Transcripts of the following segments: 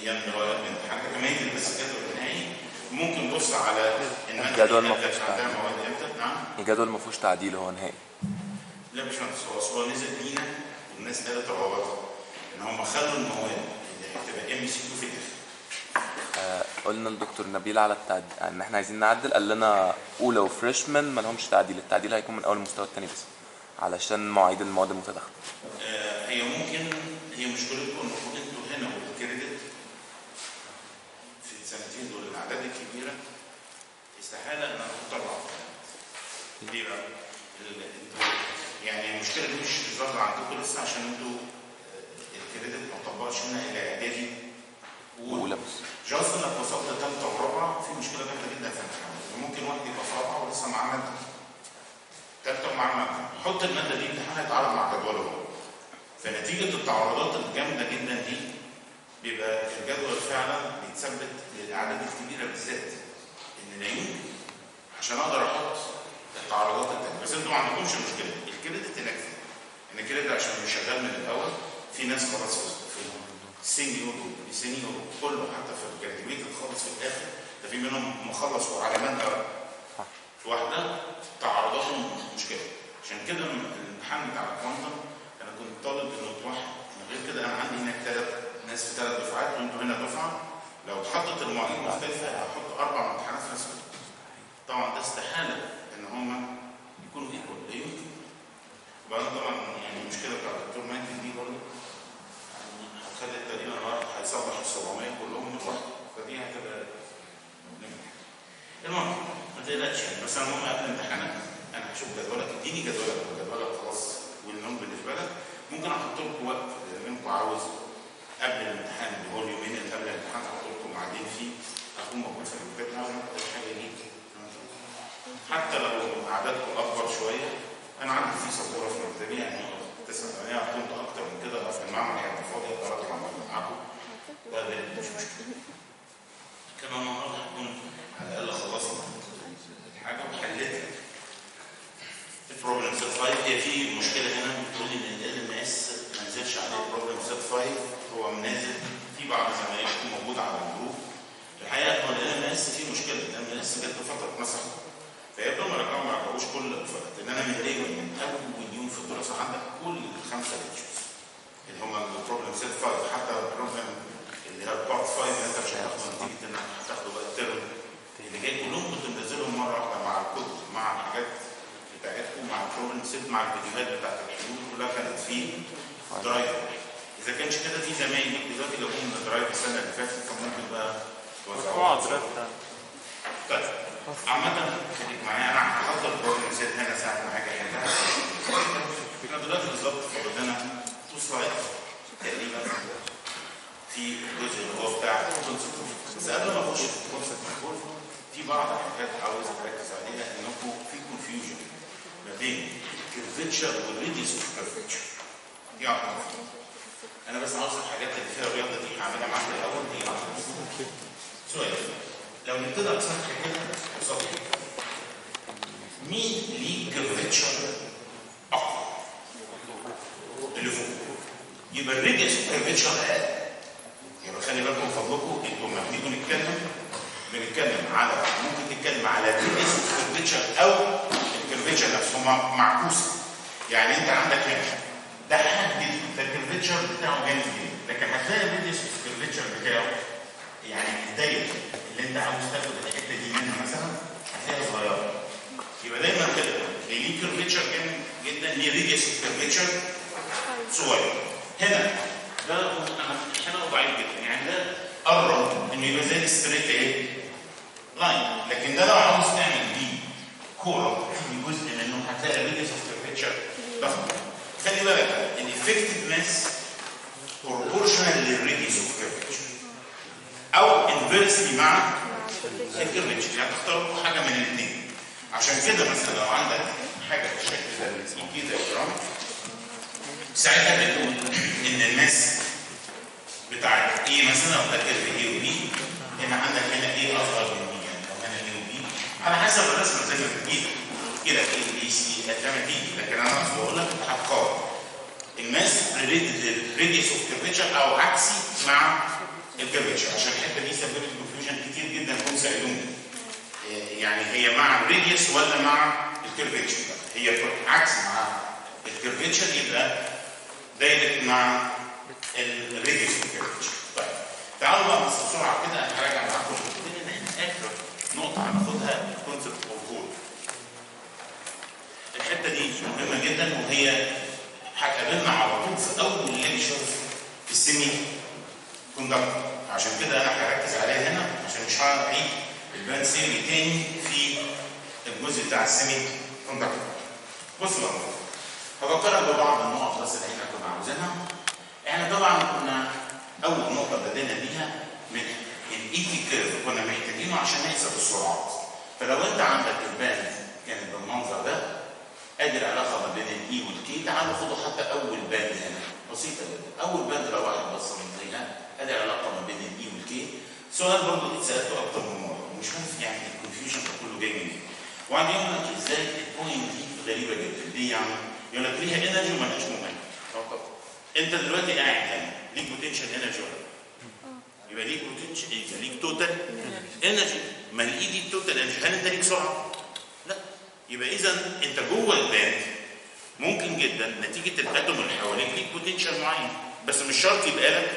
ايام دراسه الامتحان ده كمان يدي بس الجدول النهائي ممكن نبص على الماده الجدول دي ما كانت فيهوش عندها تعديل. مواد امتى نعم الجدول ما فيهوش تعديل هو نهائي لا مش مهندس هو أصل هو نزل لينا والناس قالت روابطها ان هم خدوا المواد اللي هتبقى ام سي كيو في الاخر آه، قلنا لدكتور نبيل على التعديل ان احنا عايزين نعدل قال لنا اولى وفريشمان ما لهمش تعديل التعديل هيكون من اول المستوى الثاني بس علشان مواعيد المواد المتداخله آه، هي ممكن هي مشكلتكم المفروض انتوا هنا والكريدت في السنتين دول الاعداد الكبيره استحاله ان احط اربعه ليه بقى؟ ال- انتوا يعني المشكله دي مش ظاهره عندكم لسه عشان انتوا آه، الكريدت ما طبقش هنا الى اعدادي اولى بس جاست انك وصلت ثالثه ورابعه في مشكله جامده جدا في الامتحان ممكن واحد يبقى في رابعه ولسه معاه ماده ثالثه ومعاه ماده حط الماده دي امتحان هيتعرض مع جدوله هو فنتيجه التعرضات الجامده جدا دي بيبقى الجدول فعلا بيتثبت للاعداد الكبيره بالذات ان لا يمكن عشان اقدر احط التعرضات التانيه بس انتوا ما عندكمش مشكله الكريدت يكفي ان الكريدت عشان مش شغال من الاول في ناس خلاص في السينيور والسينيور كله حتى في الجراديويتد خالص في الاخر ده في منهم مخلص وعلى مدى في واحده تعرضاتهم مشكله عشان كده الامتحان بتاع الكوانتم انا كنت طالب انه واحد من غير كده انا عندي هناك ثلاث ناس في ثلاث دفعات وانتوا هنا دفعه لو اتحطت المواعيد مختلفه هحط اربع امتحانات في نفس الوقت طبعا ده استحاله ان هم يكونوا ايكوال لا يمكن وبعدين طبعا يعني المشكله بتاعت الدكتور ماجد دي برضه يعني هتخلي تقريبا الواحد هيصبح ال 700 كلهم من لوحده فدي هتبقى المهم ما تقلقش يعني بس انا المهم قبل الامتحانات انا هشوف جدولك اديني جدولك وجدولك خلاص والنوم بالنسبه لك ممكن احط لكم وقت اذا منكم عاوز قبل الامتحان اللي هو اليومين اللي قبل الامتحان احط لكم قاعدين فيه اكون موجود في المكتب عاوز اخد الحاجه دي حتى لو عددكم اكبر شويه انا عندي في سبوره في مكتبي يعني تسعة ثمانية كنت اكتر من كده في المعمل يعني فاضي اقدر اطلع معاكم ده مش مشكله كمان النهارده هكون على الاقل خلصت الحاجه وحلتها البروبلم سيت 5 هي في مشكله هنا بتقول ان ال ام اس ما نزلش عليه بروبلم سيت 5 هو منازل في بعض زمايلكم موجود على الجروب الحقيقه هو ال ام اس فيه مشكله ال ام اس جت له فتره اتمسح فيبدو ما رجعوا ما رجعوش كل الفرق لان انا من داي من اول يوم في الدراسه عندك كل الخمسه ليكتشرز اللي هم البروبلم سيت 5 حتى البروبلم اللي هي بارت 5 اللي انت مش هتاخده نتيجه انك هتاخده بقى الترم اللي جاي كلهم كنت منزلهم مره واحده مع الكتب مع الحاجات بتاعتكم مع البروبلم سيت مع الفيديوهات بتاعت الحلول كلها كانت في درايف اذا كانش كده في زمايل دلوقتي لو من درايف السنه اللي فاتت كان ممكن بقى توزعوها طيب عامة خليك معايا انا هحضر البروجرام سيت هنا ساعة ما هاجي احلها احنا دلوقتي بالظبط فاضل لنا تو سلايد تقريبا في الجزء اللي هو بتاع بس قبل ما اخش في الكونسبت في بعض الحاجات عاوز اركز عليها انكم في كونفيوجن ما بين الكيرفتشر والريديوس اوف كيرفتشر دي واحدة انا بس عاوز الحاجات اللي فيها رياضه دي هعملها معاك الاول دي واحدة. سؤال لو نبتدي بسطح كده بسطح مين ليه كيرفتشر اقوى اللي فوق يبقى الريديوس اوف كيرفتشر اقل يبقى خلي بالكم من فضلكم انتوا لما بنيجوا نتكلم بنتكلم على ممكن تتكلم على الريديوس اوف كيرفتشر او الكيرفتشر نفسه هما معكوسه يعني انت عندك هنا ده حد ده الكيرفتشر بتاعه جامد جدا لكن هتلاقي الريديوس اوف كيرفتشر بتاعه يعني الدايره اللي انت عاوز تاخد الحته دي منها مثلا هتلاقيها صغيره يبقى دايما كده اللي ليه كيرفتشر جامد جدا ليه ريديوس اوف كيرفتشر صغير هنا ده انا هنا ضعيف جدا يعني ده قرب انه يبقى زي الستريت ايه؟ لاين لكن ده لو عاوز تعمل بيه كوره في جزء منه هتلاقي الريديوس اوف كيرفتشر ضخم خلي بالك الافكتيف ماس بروبورشنال للريديوس اوف كيرفتشر او انفيرسلي مع الكيرفتشر يعني تختار حاجه من الاثنين عشان كده مثلا لو عندك حاجه بالشكل ده اسمه كده جرام ساعتها بتقول ان الماس بتاعت ايه مثلا لو فاكر في ايه وبي هنا عندك هنا ايه اصغر من بي يعني لو هنا ايه وبي على حسب الرسمه زي ما بتجيب كده ايه بي سي لما تيجي لكن انا قصدي بقول لك انت هتقارن الماس ريليتد للريديوس اوف كيرفتشر او عكسي مع الكيرفتشر عشان الحته دي سببت كونفيوجن كتير جدا كنت سالوني يعني هي مع الريديوس ولا مع الكيرفتشر هي عكس مع الكيرفتشر يبقى دايركت مع الريديوس والكيرفتشر طيب تعالوا بقى بس بسرعه كده انا هراجع معاكم ان احنا اخر نقطه هناخدها الكونسبت اوف كود الحته دي مهمه جدا وهي هتقابلنا على طول في اول ليكشر في السيمي كوندكتور عشان كده انا هركز عليها هنا عشان مش هعيد الباند سيمي تاني في الجزء بتاع السيمي كوندكتور بصوا بقى هفكرك ببعض النقط بس اللي احنا كنا عاوزينها احنا طبعا كنا اول نقطه بدينا بيها من الاي تي كيرف كنا محتاجينه عشان نحسب السرعات فلو انت عندك الباند كانت بالمنظر ده ادي العلاقه ما بين الاي والكي تعالوا خدوا حتى اول باند هنا بسيطه جدا اول باند لو واحد بص من هنا ادي العلاقه ما بين الاي والكي سؤال برضه اتسالته اكتر من مره ومش عارف يعني الكونفيوجن ده كله جاي منين وبعدين يقول لك ازاي البوينت دي غريبه جدا ليه يعني؟ يقول لك ليها انرجي ومالهاش مومنت انت دلوقتي قاعد هنا ليك بوتنشال انرجي ولا يبقى ليك بوتنشال يبقى ليك توتال انرجي ما الاي دي التوتال انرجي هل انت ليك سرعه؟ لا يبقى اذا انت جوه الباند ممكن جدا نتيجه الاتوم اللي حواليك ليك بوتنشال معين بس مش شرط يبقى لك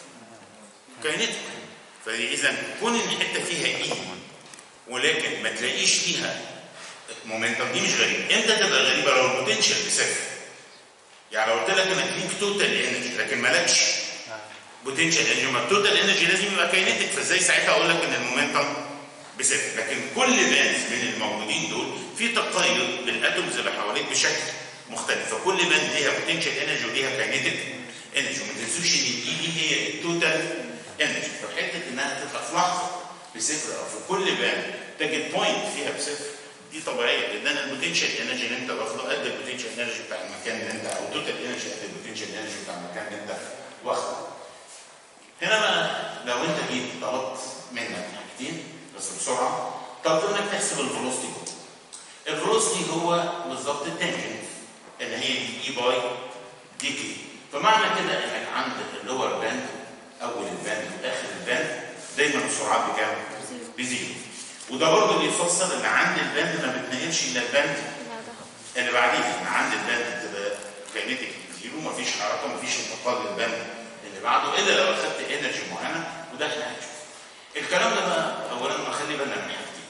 كاينتيك فاذا كون ان الحته فيها اي ولكن ما تلاقيش فيها مومنتم دي مش غريبه امتى تبقى غريبه لو البوتنشال بصفر يعني لو قلت لك انك ليك توتال انرجي لكن مالكش بوتنشال انرجي ما التوتال انرجي لازم يبقى كاينتيك فازاي ساعتها اقول لك ان المومنتم بصفر لكن كل باندز من الموجودين دول في تقيد بالاتومز اللي حواليك بشكل مختلف فكل باند ليها بوتنشال انرجي وليها كاينتيك انرجي وما تنسوش ان الاي دي هي التوتال انرجي فحته انها تبقى في لحظه بصفر او في كل باند تجد بوينت فيها بصفر دي طبيعيه لان البوتنشال انرجي اللي انت واخده قد البوتنشال انرجي بتاع المكان اللي انت او توتال انرجي قد البوتنشال انرجي بتاع المكان اللي انت واخده. هنا بقى لو انت جيت طلبت منك حاجتين بس بسرعه طلبت منك تحسب الفيلوسيتي الفيلوسيتي هو بالظبط التانجنت اللي هي دي اي باي دي كي فمعنى كده انك عند اللور باند اول الباند واخر الباند دايما السرعات بكام؟ بزيرو وده برضه بيفسر ان عند الباند ما بتنقلش الا الباند اللي بعديه ان عند الباند بتبقى كاينتيك زيرو مفيش حركه مفيش انتقال للباند اللي بعده الا لو اخدت انرجي معينه وده احنا هنشوف. الكلام ده بقى اولا نخلي بالنا من حاجتين.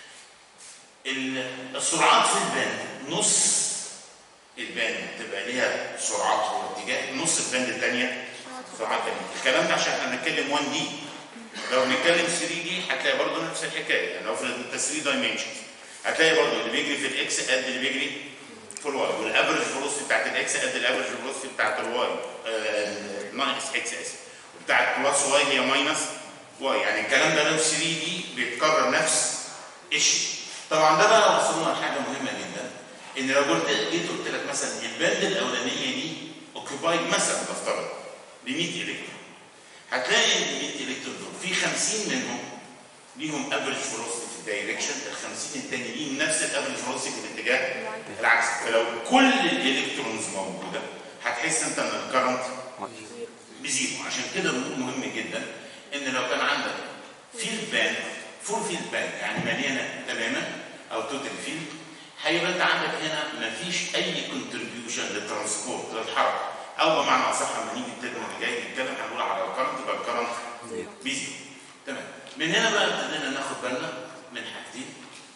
السرعات في الباند نص الباند تبقى ليها سرعات واتجاه نص الباند الثانيه سرعات ثانيه. الكلام ده عشان احنا بنتكلم 1 دي لو بنتكلم 3 دي هتلاقي برضه نفس الحكايه يعني لو في انت 3 دايمنشنز هتلاقي برضه اللي بيجري في الاكس قد اللي بيجري في الواي والافرج فيلوسيتي بتاعت الاكس قد الافرج فيلوسيتي بتاعت الواي ناقص اكس اسف وبتاعت بلس واي هي ماينس واي يعني الكلام ده لو 3 دي بيتكرر نفس الشيء طبعا ده بقى وصلنا لحاجه مهمه جدا ان لو قلت جيت قلت لك مثلا الباند الاولانيه دي اوكيبايد مثلا نفترض ب 100 الكترون هتلاقي ان ال 100 الكترون دول في 50 منهم ليهم افريج فيلوسيتي في الدايركشن ال 50 التاني ليهم نفس الافريج فيلوسيتي في الاتجاه العكسي فلو كل الالكترونز موجوده هتحس انت ان الكرنت بزيرو عشان كده مهم جدا ان لو كان عندك فيلد باند فول فيلد باند يعني مليانه تماما او توتال فيلد هيبقى انت عندك هنا مفيش اي كونتريبيوشن للترانسبورت للحركه او بمعنى اصح لما نيجي الترم اللي جاي نتكلم هنقول على الكرنت يبقى الكرنت بيزيرو تمام من هنا بقى ابتدينا ناخد بالنا من حاجتين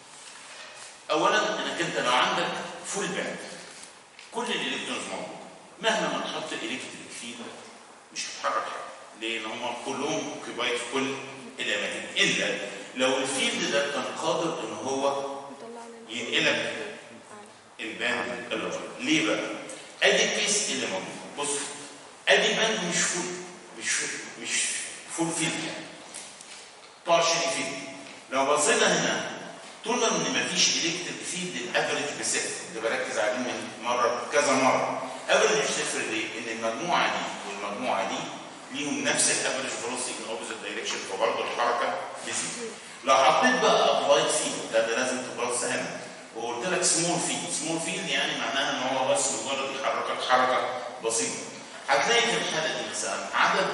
اولا انك انت لو عندك فول باند كل الالكترونز موجوده مهما ما نحط الكتريك فيلد مش هتتحرك حاجه لان هم كلهم اوكيبايد في كل الاماكن الا لو الفيلد ده كان قادر ان هو ينقلك الباند اللوجر ليه بقى؟ ادي الكيس اللي موجود بص ادي باند مش فول مش مش فول فيلد يعني بارشلي فيلد لو بصينا هنا طول ما ان مفيش الكتريك فيلد الافرج بصفر ده بركز عليه من مره كذا مره افرج صفر ليه؟ ان المجموعه دي والمجموعه دي ليهم نفس الافرج فيلوسيتي ان اوبوزيت دايركشن فبرضه الحركه بزيرو لو حطيت بقى ابلايد فيلد ده, ده لازم تبص هنا وقلت لك سمول فيلد سمول فيلد يعني معناها ان هو بس مجرد يحركك حركه بسيطه هتلاقي في الحاله دي مثلا عدد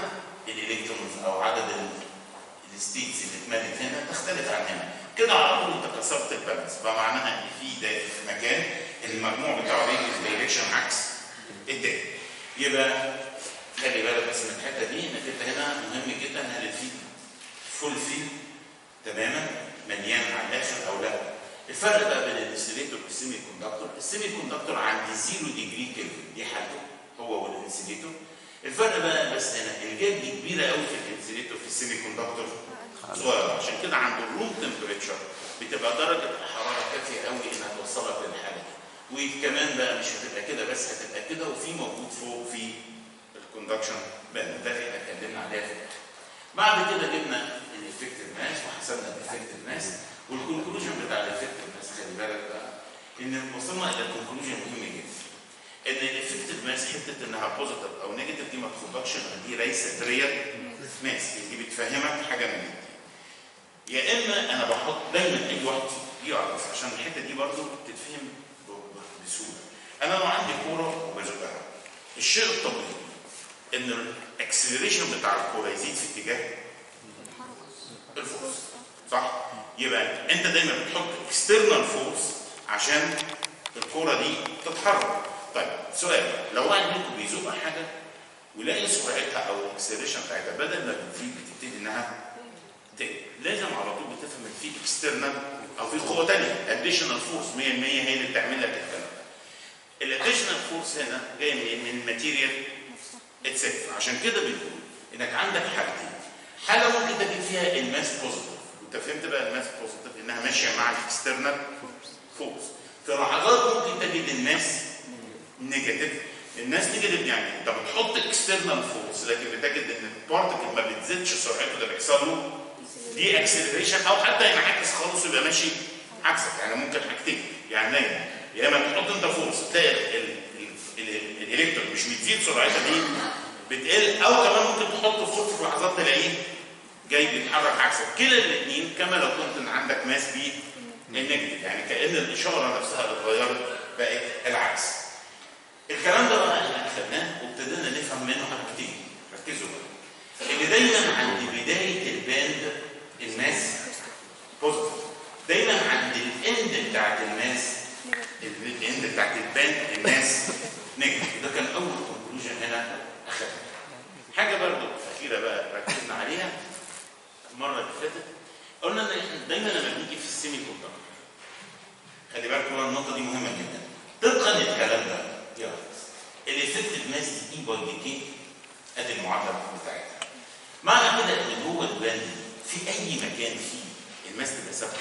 الالكترونز او عدد الستيتس اللي اتملت هنا تختلف عن هنا كده على طول انت كسرت البالانس فمعناها ان في ده في مكان المجموع بتاعه بيجي في دايركشن عكس التاني يبقى خلي بالك بس من الحته دي انك انت هنا مهم جدا هل الفيل فول فيل تماما مليان على الاخر او لا الفرق بقى بين الانسليتور والسيمي كوندكتور السيمي كوندكتور عند 0 ديجري كيلفن دي حالته هو والانسليتور الفرق بقى بس هنا الجاب دي كبيره قوي في الانسليتور في السيمي كوندكتور صغيره عشان كده عند الروم تمبريتشر بتبقى درجه الحراره كافيه قوي انها توصلك للحاله دي وكمان بقى مش هتبقى كده بس هتبقى كده وفي موجود فوق في الكوندكشن باند ده اللي احنا اتكلمنا عليها في الآخر. بعد كده جبنا الافكتيف ماس وحسبنا الافكتيف ماس والكونكلوجن بتاع الافكتيف ماس خلي بالك بقى ان وصلنا الى كونكلوجن مهم جدا ان الافكتيف ماس حته انها بوزيتيف او نيجاتيف دي ما تخضكش لان دي ليست ريال ماس دي بتفهمك حاجه من الاثنين يا اما انا بحط دايما اي واحد يعرف عشان الحته دي برضو بتتفهم ب- ب- بسهوله انا لو عندي كوره وبزقها الشيء الطبيعي ان الاكسلريشن بتاع الكوره يزيد في اتجاه الفورس صح يبقى انت دايما بتحط اكسترنال فورس عشان الكوره دي تتحرك طيب سؤال لو واحد منكم بيزق حاجه ويلاقي سرعتها او الاكسلريشن بتاعتها بدل ما بتزيد بتبتدي انها تقل لازم على طول بتفهم ان في اكسترنال او في قوه ثانيه اديشنال فورس 100% هي اللي بتعمل لك الكلام ده الاديشنال فورس هنا جايه منين؟ من الماتيريال اتسيلف عشان كده بنقول انك عندك حالتين حاله ممكن تجد فيها الماس بوزيتيف انت فهمت بقى الماس بوزيتيف انها ماشيه مع الاكسترنال فورس في لحظات ممكن تجد الماس نيجاتيف الناس نيجاتيف يعني انت بتحط اكسترنال فورس لكن بتجد ان البارتكل ما بتزيدش سرعته ده بيحصل له دي اكسلريشن او حتى ينعكس خالص ويبقى ماشي عكسك يعني ممكن حاجتين يعني دايما يا اما تحط انت فورس تلاقي ال- ال- ال- ال- الالكترون مش بتزيد سرعتها دي بتقل او كمان ممكن تحط فورس في لحظات تلاقيه جاي بيتحرك عكسك كلا الاثنين كما لو كنت ان عندك ماس بي النيجاتيف يعني كان الاشاره نفسها اتغيرت بقت العكس الكلام ده بقى احنا اخدناه وابتدينا نفهم منه حاجتين ركزوا بقى ان دايما عند بدايه الباند الماس بوزيتيف دايما عند الاند بتاعت الماس الاند بتاعت الباند الماس نيجاتيف ده كان اول كونكلوجن هنا اخدنا حاجه برضو اخيره بقى ركزنا عليها المره اللي فاتت قلنا ان احنا دايما لما بنيجي في السيمي كوندكتور خلي بالك هو النقطه دي مهمه جدا طبقا للكلام ده يلا الافكتيف ماس دي اي باي دي كي ادي المعادله بتاعتها معنى كده ان جوه الباند دي في اي مكان فيه الماس تبقى ثابته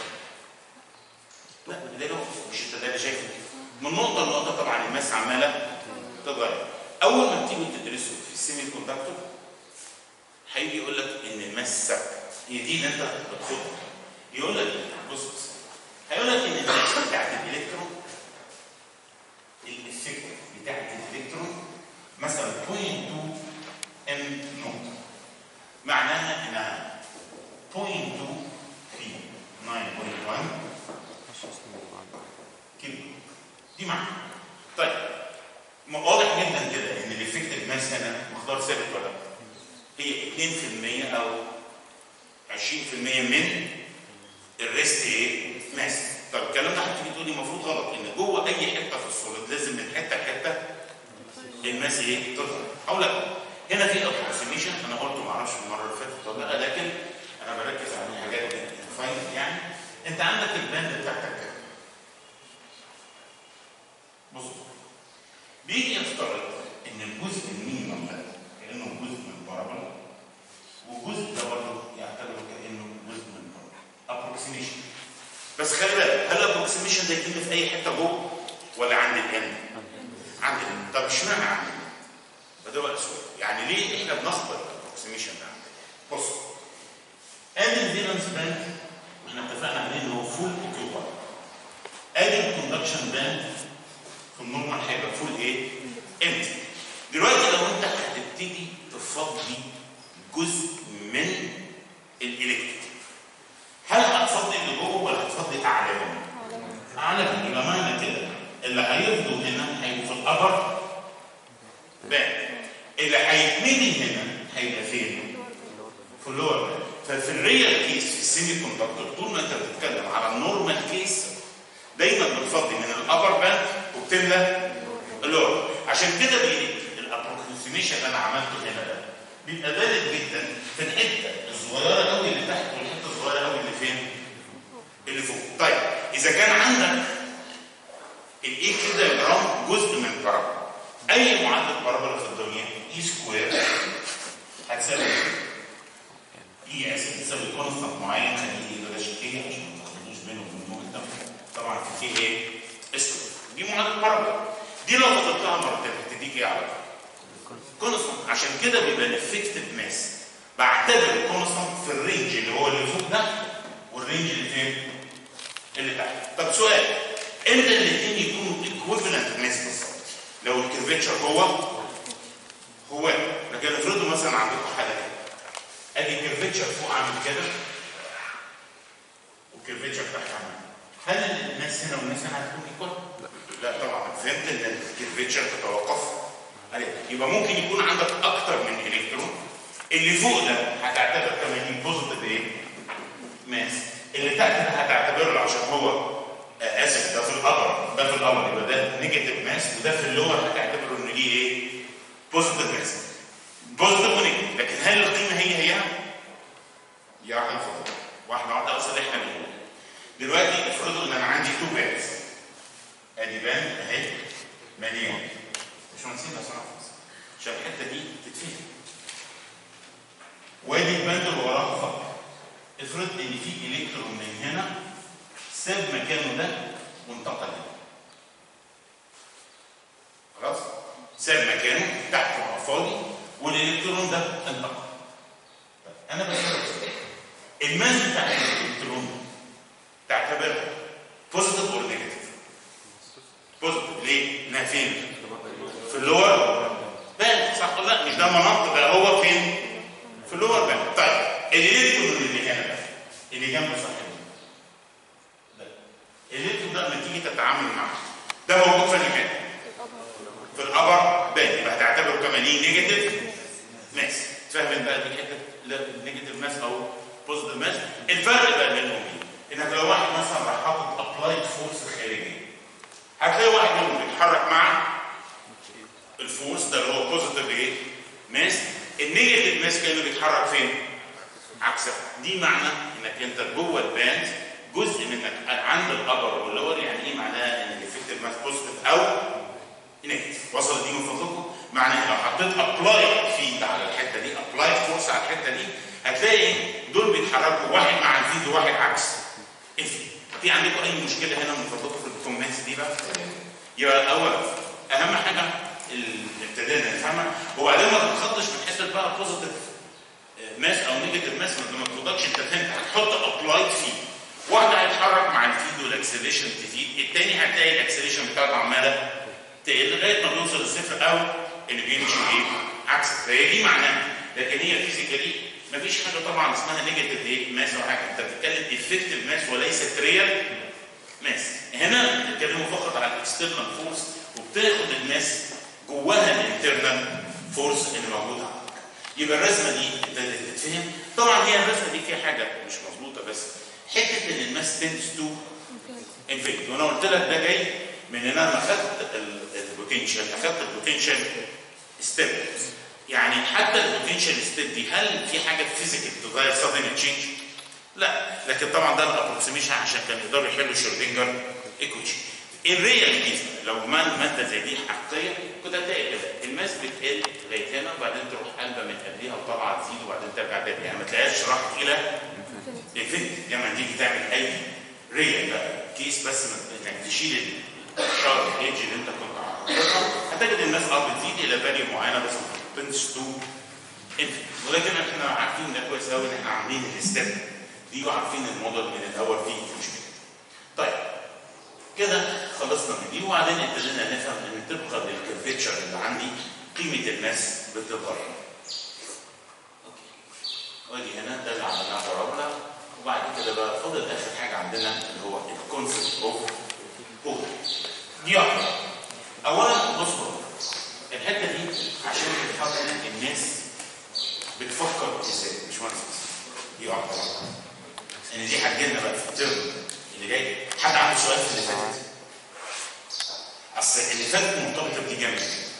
لا ده له مش انت ده اللي شايفه من نقطه لنقطه طبعا الماس عماله تتغير اول ما بتيجي تدرسه في السيمي كوندكتور هيجي يقول لك ان الماس ثابته هي دي اللي انت بتاخدها يقول لك بص بص هيقول لك ان الماس بتاعت الالكترون الافكت بتاعت الالكترون مثلا 0.2 ام نوت معناها انها 0.2 في 9.1 كيلو دي معنى طيب ما واضح جدا كده ان الافكتيف ماس هنا مقدار ثابت ولا لا؟ هي 2% او 20% من الريست ايه؟ ماس طب الكلام ده هتيجي تقول لي المفروض غلط ان جوه اي حته في السوليد لازم من حته لحته الماس ايه؟ تظهر او لا هنا في ابروكسيميشن انا قلته ما اعرفش المره اللي فاتت ولا لا لكن انا بركز على حاجات فاين يعني انت عندك الباند بتاعتك كده بص بيجي يفترض ان الجزء المينيمم ده كانه جزء من البارابولا والجزء ده برضه يعتبر كانه جزء من البارابولا ابروكسيميشن بس خلي بالك هل الابروكسيميشن ده يتم في اي حته جوه ولا عند الان؟ عند الان طب اشمعنى عند الان؟ فده بقى سؤال يعني ليه احنا بنخبر الابروكسيميشن ده عند الان؟ بص ادي الفيلنس باند واحنا اتفقنا عليه ان هو فول اوكيوباي ادي الكوندكشن باند في النورمال هيبقى فول ايه؟ امتي دلوقتي لو انت هتبتدي تفضي جزء من الالكترون هل هتفضي اللي جوه ولا هتفضي اعلاهم؟ اعلاهم يبقى معنى كده اللي هيفضوا هنا هيبقوا في الابر باك اللي هيتمدي هنا هيبقى فين؟ في اللور باند ففي الريال كيس في السيمي كوندكتور طول ما انت بتتكلم على النورمال كيس دايما بتفضي من الابر باند وبتملى اللور عشان كده الابروكسيميشن اللي انا عملته هنا ده بيبقى بارد جدا في الحته الصغيره قوي اللي تحت والحته الصغيره قوي اللي فين؟ اللي فوق. طيب اذا كان عندك الايه كده جرام جزء من بارابولا اي معادله بارابولا في الدنيا اي سكوير هتساوي اي اسف تساوي كونستانت معين خليه بلاش كي عشان ما تاخدوش بينه وبين النوع ده طبعا في كي ايه؟ اسكوير دي معادله بارابولا دي لو فضلتها مرتين هتديك ايه على طول؟ كونستانت عشان كده بيبقى الافكتيف ماس بعتبر كونستانت في الرينج اللي هو اللي فوق ده والرينج اللي فين؟ اللي تحت طب سؤال امتى الاثنين يكونوا ايكويفالنت ماس بالظبط؟ لو الكيرفيتشر هو هو لكن افرضوا مثلا عندكم حاله كده ادي الكيرفيتشر فوق عامل كده والكيرفيتشر تحت عامل هل الناس هنا والناس هنا هتكون ايكوال؟ لا طبعا فهمت ان الكيرفيتشر تتوقف عليه يبقى ممكن يكون عندك اكتر من الكترون اللي فوق ده هتعتبر كمان بوزيتيف ايه؟ ماس اللي تحت ده هتعتبر له عشان هو آه اسف ده في الابر ده في الابر يبقى ده نيجاتيف ماس وده في اللور هتعتبره ان دي ايه؟ بوزيتيف ماس بوزيتيف ونيجاتيف لكن هل القيمه هي هي؟ يا واحده فضل واحده واحده اصل احنا بنقول دلوقتي افرضوا ان انا عندي تو بانز ادي باند اهي مليان مش هنسيب صنع عشان الحته دي تتفهم وادي الباند اللي وراها فقط افرض ان في الكترون من هنا ساب مكانه ده وانتقل هنا خلاص ساب مكانه تحت بقى فاضي والالكترون ده انتقل انا بسألك الماس بتاع الالكترون تعتبرها بوزيتيف اور نيجاتيف بوزيتيف ليه؟ انها فين؟ في اللور باند صح ولا لا؟ مش ده مناطق ده هو فين؟ في اللور باند طيب الالكترون اللي هنا ده اللي جنب صاحبه ده الالكترون ده لما تيجي تتعامل معاه ده موجود في المكان في الابر باند يبقى هتعتبره كمان ايه نيجاتيف ماس فاهم بقى دي حته نيجاتيف ماس او بوزيتيف ماس الفرق بقى بينهم ايه؟ انك لو واحد مثلا راح حاطط ابلايد فورس خارجي هتلاقي واحد منهم بيتحرك مع الفورس ده اللي هو بوزيتيف ايه؟ ماس النيجاتيف ماس كانه بيتحرك فين؟ عكسها دي معنى انك انت جوه الباند جزء منك عند الابر واللور يعني ايه معناها ان الافكتيف ماس بوزيتيف او نيجاتيف وصل دي من فضلكم معناها لو حطيت ابلايد فيد على الحته دي ابلايد فورس على الحته دي هتلاقي دول بيتحركوا واحد مع الفيد وواحد عكس الفيد في عندكم اي مشكله هنا من فضلكم في الكومنتس دي بقى يبقى الاول اهم حاجه اللي ابتدينا نفهمها وبعدين ما تتخطش من حته بقى بوزيتيف ماس او نيجاتيف ماس ما تاخدكش انت فهمت هتحط ابلايد فيد واحد هيتحرك مع الفيد والاكسلريشن تزيد الثاني هتلاقي الاكسلريشن بتاعته عماله تقل لغايه ما بيوصل للصفر او اللي بيمشي ايه عكس فهي دي معناها لكن هي فيزيكالي مفيش حاجه طبعا اسمها نيجاتيف ايه ماس او حاجه انت بتتكلم افكتيف ماس وليست ريال ماس هنا بتتكلموا فقط على الاكسترنال فورس وبتاخد الماس جواها الانترنال فورس اللي موجوده عندك يبقى الرسمه دي ابتدت تتفهم طبعا هي الرسمه دي فيها حاجه مش مظبوطه بس حته ان الماس تندس تو انفينيتي وانا قلت لك ده جاي من ان انا اخدت البوتنشال اخدت البوتنشال ستيب يعني حتى البوتنشال ستيب دي هل في حاجه فيزيكال تغير سادن تشينج؟ لا لكن طبعا ده الابروكسيميشن عشان كانوا يقدروا يحلوا شرودنجر ايكويشن الريال كيس لو ماده زي دي حقيقيه كنت هتلاقي كده الماس بتقل لغايه هنا وبعدين تروح قلبه من قبلها وطالعه تزيد وبعدين ترجع تاني يعني ما تلاقيهاش راحت الى انفينيتي لما تيجي تعمل اي ريال بقى كيس بس انك تشيل الشارب ايدج اللي انت كنت عارفها هتجد الناس اه بتزيد الى فاليو معينه بس ما بتنتج تو انفينيتي ولكن احنا عارفين ده كويس قوي ان احنا عاملين الستيب دي وعارفين الموديل من الاول فيه مشكله. طيب كده خلصنا من دي وبعدين ابتدينا نفهم ان طبقا للكونفكشن اللي عندي قيمه الماس بتتغير. اوكي. وادي هنا ده اللي عملناه بارابولا وبعد كده بقى فاضل اخر حاجه عندنا اللي هو الكونسبت اوف بول. دي واحده. اولا بصوا الحته دي عشان تتحط الناس بتفكر ازاي مش مهندس بعض ان دي هتجيلنا بقى في الترم اللي جاي حد عنده سؤال في اللي فاتت اصل اللي فاتت مرتبطه بدي جامد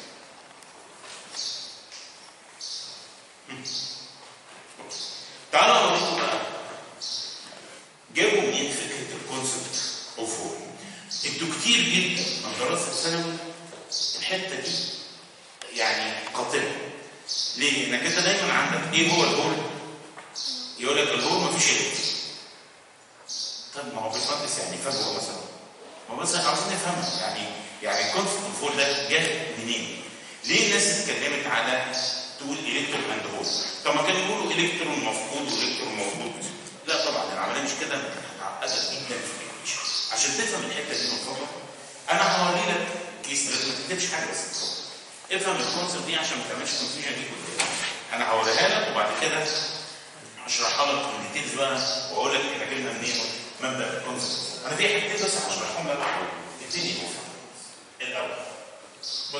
تعالوا اوريكم بقى جابوا منين فكره الكونسبت اوف هول انتوا كتير جدا من دراسه ثانوي الحته دي يعني قاتله ليه؟ انك انت دايما عندك ايه هو الهول؟ يقول لك الهول مفيش الكترون طب ما هو باشمهندس يعني فجوه مثلا ما بس عاوزين نفهمها يعني يعني الكونسبت اوف هول ده جه منين؟ ليه الناس اتكلمت على تقول الكترون اند هول؟ طب ما كانوا يقولوا الكترون مفقود والكترون موجود لا طبعا العمليه مش كده هتعقدك جدا في الإيكويشن. عشان تفهم الحته دي من فضلك انا هوري لك كيس ما تكتبش حاجه بس افهم الكونسبت دي عشان ما تعملش كونفيوجن دي كلها انا هوريها لك وبعد كده هشرحها لك في الديتيلز بقى واقول لك احنا جبنا منين مبدا الكونسبت انا في حاجتين بس هشرحهم لك ابتدي افهم الاول بص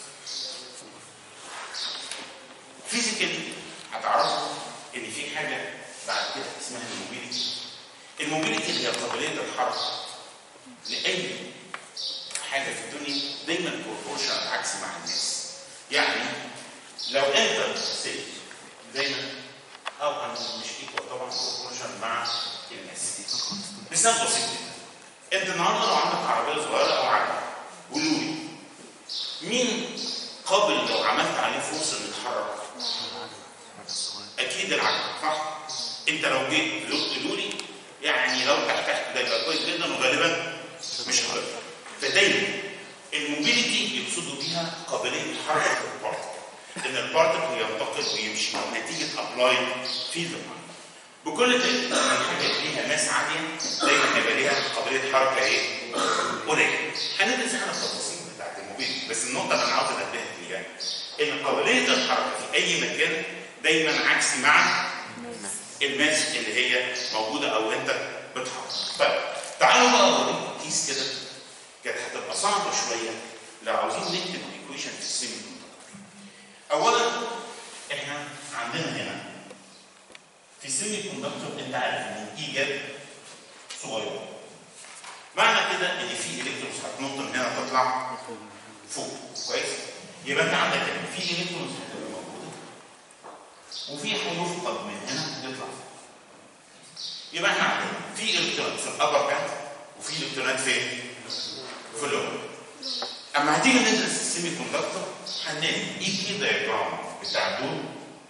فيزيكالي هتعرفوا ان في حاجه بعد كده اسمها الموبيليتي الموبيليتي اللي هي قابليه الحركه لاي حاجه في الدنيا دايما بروبورشن عكس مع الناس يعني لو انت سيف دايما او مش ايكوال طبعا بروبورشن مع الناس مثال بسيط جدا انت النهارده لو عندك عربيه صغيره او عجله قولوا لي مين قابل لو عملت عليه فورس انه يتحرك اكيد العجله صح انت لو جيت قلت لي يعني لو تحت تحت ده يبقى كويس جدا وغالبا مش هتقدر فدايما الموبيليتي يقصدوا بيها قابليه حركه البارتكل ان البارتكل ينتقل ويمشي نتيجه ابلاي فيلد بكل تأكيد الحاجه ليها ماس عاليه دايما هيبقى ليها قابليه حركه ايه؟ قليله هندرس احنا التفاصيل بتاعت الموبيليتي بس النقطه اللي انا عاوز انبهك ليها ان قابليه الحركه في اي مكان دايما عكسي مع الماس اللي هي موجوده او انت بتحرك طيب تعالوا بقى اوريكم كيس كده كانت هتبقى صعبه شويه لو عاوزين نكتب الايكويشن في السيمي كوندكتور اولا احنا عندنا هنا في السيمي كوندكتور انت عارف ان الايجاد صغير معنى كده ان في الكترونز هتنط من هنا تطلع فوق كويس يبقى انت عندك هنا في الكترونز هتبقى موجوده وفي هيفقد من هنا يطلع فوق يبقى احنا عندنا في الكترونات في الابر باند وفي الكترونات فين؟ في اللور اما هتيجي ندرس السيمي كوندكتور هنلاقي اي كي دايجرام بتاع دول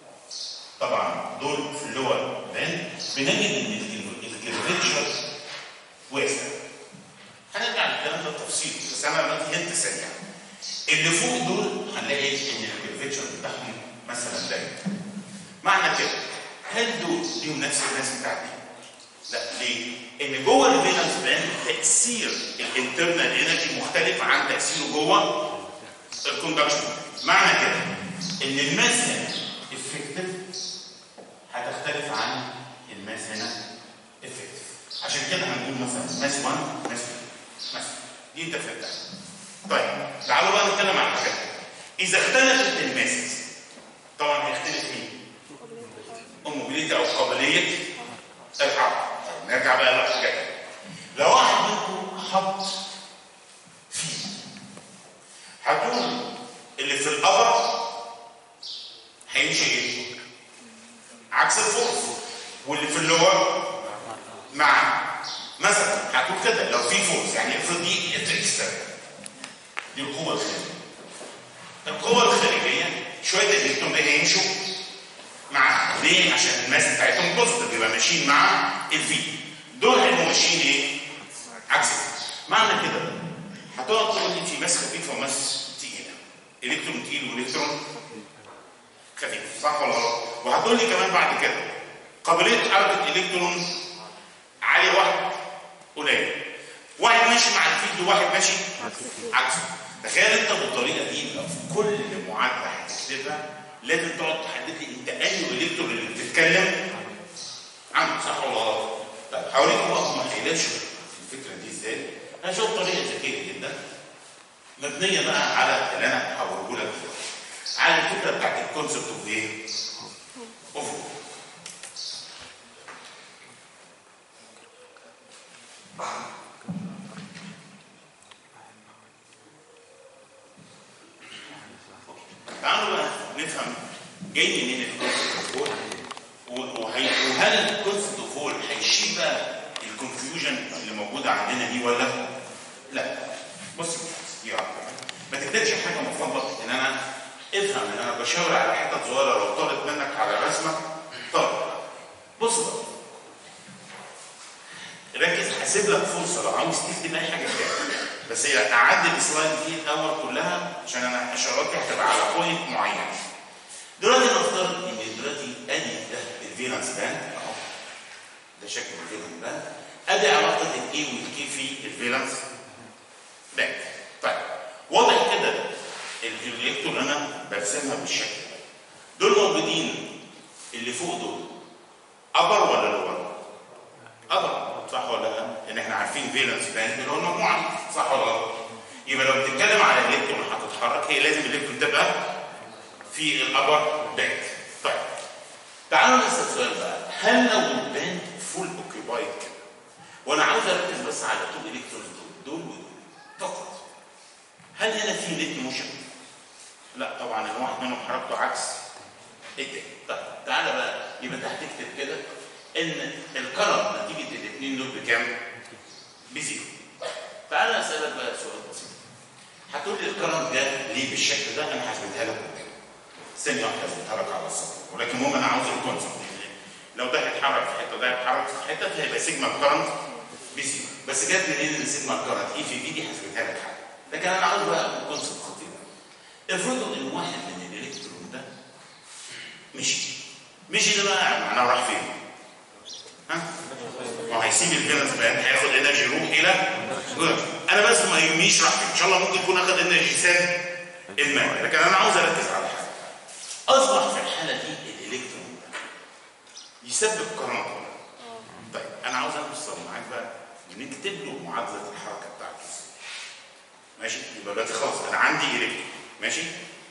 طبعا دول في اللور باند بنجد ان الكيرفيتشر واسع هنرجع للكلام ده بتفصيل بس انا دلوقتي هنت سريع اللي فوق دول هنلاقي ان الكيرفيتشر بتاعهم مثلا دايما معنى كده هل دول ليهم نفس الناس بتاعت دي؟ لا ليه؟ ان جوه الفينس باند تاثير الانترنال انرجي مختلف عن تاثيره جوه الكوندكشن معنى كده ان الماس هنا افكتيف هتختلف عن الماس هنا افكتيف عشان كده هنقول مثلا ماس 1 ماس 2 مثلا دي انت فهمتها طيب تعالوا بقى نتكلم عن حاجه اذا اختلفت الماس طبعا هيختلف مين؟ الموبيليتي او قابليه الحركه نرجع بقى للحاجات لو واحد منكم حط فيه هتقول اللي في القبر هيمشي ايه؟ عكس الفورس واللي في اللور مع مثلا هتقول كده لو في فورس يعني افرض دي اكسترا دي القوه الخارجيه القوه الخارجيه شويه الالكترون ده هيمشوا مع ليه؟ عشان الماس بتاعتهم بوزيتيف يبقى ماشيين مع الفي دول هيبقوا ماشيين ايه؟ عكس معنى كده هتقعد تقول لي في ماس خفيفه وماس تقيله الكترون تقيل والكترون خفيف صح ولا غلط؟ وهتقول لي كمان بعد كده قابليه حركه الالكترون عاليه واحد قليل واحد ماشي مع الفيلد وواحد ماشي عكسه تخيل انت بالطريقه دي يبقى في كل معادله هتكتبها لازم تقعد تحدد لي انت اي الكترون اللي بتتكلم عنه صح ولا غلط؟ طيب هوريكم بقى هم هيلاشوا الفكره دي ازاي؟ هشوف طريقه ذكيه جدا مبنيه بقى على اللي انا هوريه لك دلوقتي على الفكره بتاعت الكونسبت اوف ايه؟ اوف اوف هول وهي- وهل الكونسبت اوف هول هيشيل بقى الكونفيوجن اللي موجوده عندنا دي ولا لا بص يا ما تكتبش حاجه مفضله ان انا افهم ان انا بشاور على حته صغيره لو طارت منك على رسمه طارت بص بقى ركز هسيب لك فرصه لو عاوز تكتب اي حاجه تاني بس هي اعدل السلايد دي الاول كلها عشان انا اشاراتي هتبقى على بوينت معين دلوقتي نفترض ان دلوقتي ادي ده الفيلانس باند اهو ده شكل الفيلانس باند ادي علاقه الاي والكي في الفيلانس باند طيب واضح كده الالكترون اللي انا برسمها بالشكل ده دول موجودين اللي فوق دول ابر ولا لور؟ ابر صح ولا لا؟ ان احنا عارفين فيلانس باند اللي هو المجموعه دي، صح ولا لا؟ يبقى لو بتتكلم على الالكترون هتتحرك هي لازم الالكترون تبقى في الابر باند طيب تعالوا نسال سؤال بقى هل لو الباند فول اوكيبايد كده وانا عاوز اركز بس على تو الكترونز دول دول ودول فقط هل هنا في نت موشن؟ لا طبعا الواحد منهم حركته عكس التاني طيب تعالى بقى يبقى تحت تكتب كده ان الكرم نتيجه الاثنين دول بكام؟ بزيرو تعالى اسالك بقى سؤال بسيط هتقول لي الكرم ده ليه بالشكل ده انا هثبتها لك قدام ثانيه واحده هثبتها لك على السطر ولكن المهم انا عاوز الكونسبت لو ده هيتحرك في حته ده هيتحرك في حته فهيبقى سيجما الكرنت بزيرو بس جت منين ان سيجما الكرنت اي في في دي هثبتها لك حاجه لكن انا عاوز بقى كونسبت خطير افرضوا ان واحد من الالكترون ده مشي مشي ده بقى معناه راح فين؟ ها؟ ما هيسيب الفيلنس باند هياخد انرجي يروح الى جوه. انا بس ما يهمنيش راح فين ان شاء الله ممكن يكون اخد انرجي ساب الماء لكن انا عاوز اركز على حاجه اصبح في الحاله دي الالكترون ده يسبب كرنت طيب انا عاوز اوصل معاك بقى نكتب له معادله الحركه بتاعته ماشي يبقى دلوقتي خلاص انا عندي الكترون ماشي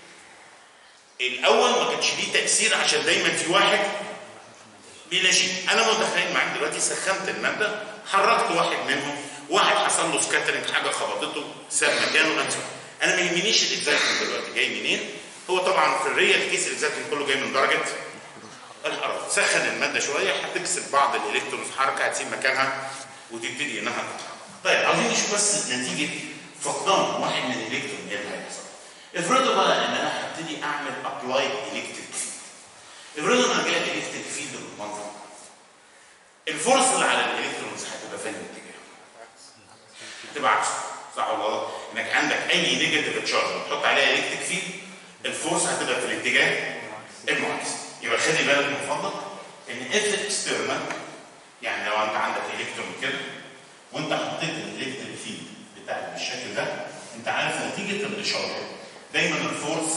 الاول ما كانش ليه تاثير عشان دايما في واحد بلا شيء انا متخيل معاك دلوقتي سخنت الماده حركت واحد منهم واحد حصل له سكاترنج حاجه خبطته ساب مكانه انسى انا ما يهمنيش الاكزاكتنج دلوقتي جاي منين هو طبعا في الريال كيس الاكزاكتنج كله جاي من درجه الحراره سخن الماده شويه هتكسب بعض الالكترونز حركه هتسيب مكانها وتبتدي انها تتحرك طيب عاوزين نشوف بس نتيجه فقدان واحد من الالكترون ايه اللي هيحصل افرضوا بقى ان انا هبتدي اعمل ابلاي الكتريك فيلد افرضوا ان انا جايب الكتريك فيلد بالمنظر ده. الفورس اللي على الالكترونز هتبقى في الاتجاه تبقى عكسه صح ولا غلط؟ انك عندك اي نيجاتيف تشارج تحط عليها الكتريك فيلد الفورس هتبقى في الاتجاه المعاكس يبقى خلي بالك من فضلك ان اف اكسترنال يعني لو انت عندك الكترون كده وانت حطيت الالكتريك فيلد بتاعك بالشكل ده انت عارف نتيجه الاشاره دايما الفورس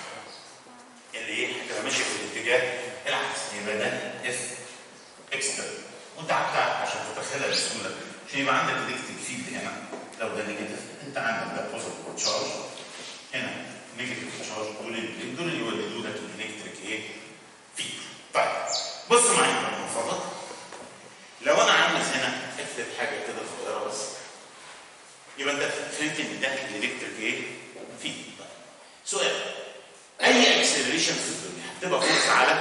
اللي ايه هتبقى ماشيه في الاتجاه العكس يبقى ده اف اكسترنال وانت حتى عشان تتخيلها بسهوله عشان يبقى عندك الكتريك فيلد هنا لو ده نيجاتيف انت عندك ده بوزيتيف تشارج هنا نيجاتيف تشارج دول ال- دول اللي يولدوا لك الالكتريك ايه فيلد طيب بص معايا من فضلك لو انا عاوز هنا اكتب حاجه كده صغيره بس يبقى انت فهمت ان ده الالكتريك ايه فيلد طيب. سؤال اي اكسلريشن في الدنيا هتبقى فورس على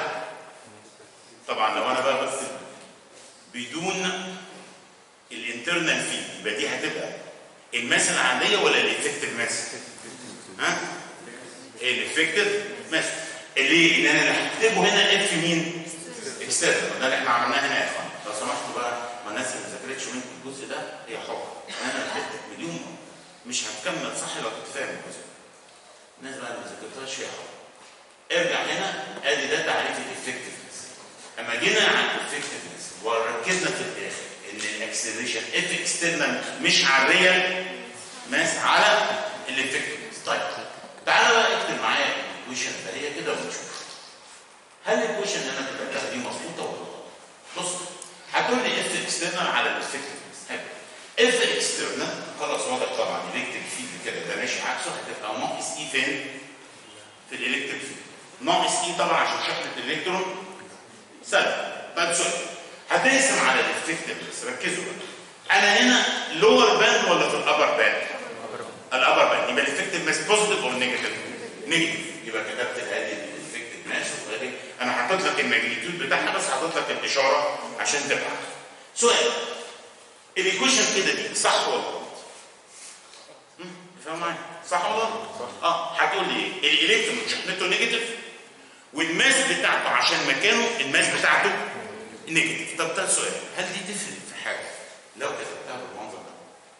طبعا لو انا بقى بكتب بدون الانترنال فيلد يبقى دي هتبقى الماس العاديه ولا الافكتيف ماس؟ ها؟ الافكتيف ماس اللي ان انا اللي هكتبه هنا اف مين؟ اكسترنال ده اللي احنا عملناه هنا يا اخوان لو سمحتوا بقى ما الناس اللي ما ذاكرتش منكم الجزء ده هي حره انا كتبت مليون مش هتكمل صح لو كنت فاهم الجزء ده. الناس بقى اللي ما ذاكرتهاش هي حره ارجع هنا ادي ده تعريف الافكتفنس اما جينا على الافكتفنس وركزنا في الاخر ان الاكسلريشن اف اكسترنال مش على الريال ماس على الافكتفنس طيب تعالى بقى اكتب معايا الايكويشن ده هي كده ونشوف هل الايكويشن اللي انا كتبتها دي مظبوطه ولا غلط؟ بص هتقول لي اف اكسترنال على الافكتفنس حلو اف اكسترنال خلاص واضح طبعا الكتريك فيلد كده ده ماشي عكسه هتبقى ناقص اي فين؟ في الالكتريك فيلد ناقص اي طبعا عشان شحنه الالكترون سلبي طيب سؤال هتقسم على الافكتفنس ركزوا بقى انا هنا لور باند ولا في الابر باند؟ الابر باند يبقى الافكتيف ماس بوزيتيف اور نيجاتيف؟ نيجاتيف يبقى كتبت ادي الافكتيف ماس اسف اهي انا حاطط لك الماجنتيود بتاعها بس حاطط لك الاشاره عشان تبقى عارف. سؤال الايكويشن كده دي صح ولا غلط؟ مم، فاهم معايا؟ صح ولا غلط؟ اه هتقول لي ايه؟ الالكترون شحنته نيجاتيف والماس بتاعته عشان مكانه الماس بتاعته نيجاتيف طب ده سؤال هل دي تفرق في حاجه لو كتبتها بالمنظر ده؟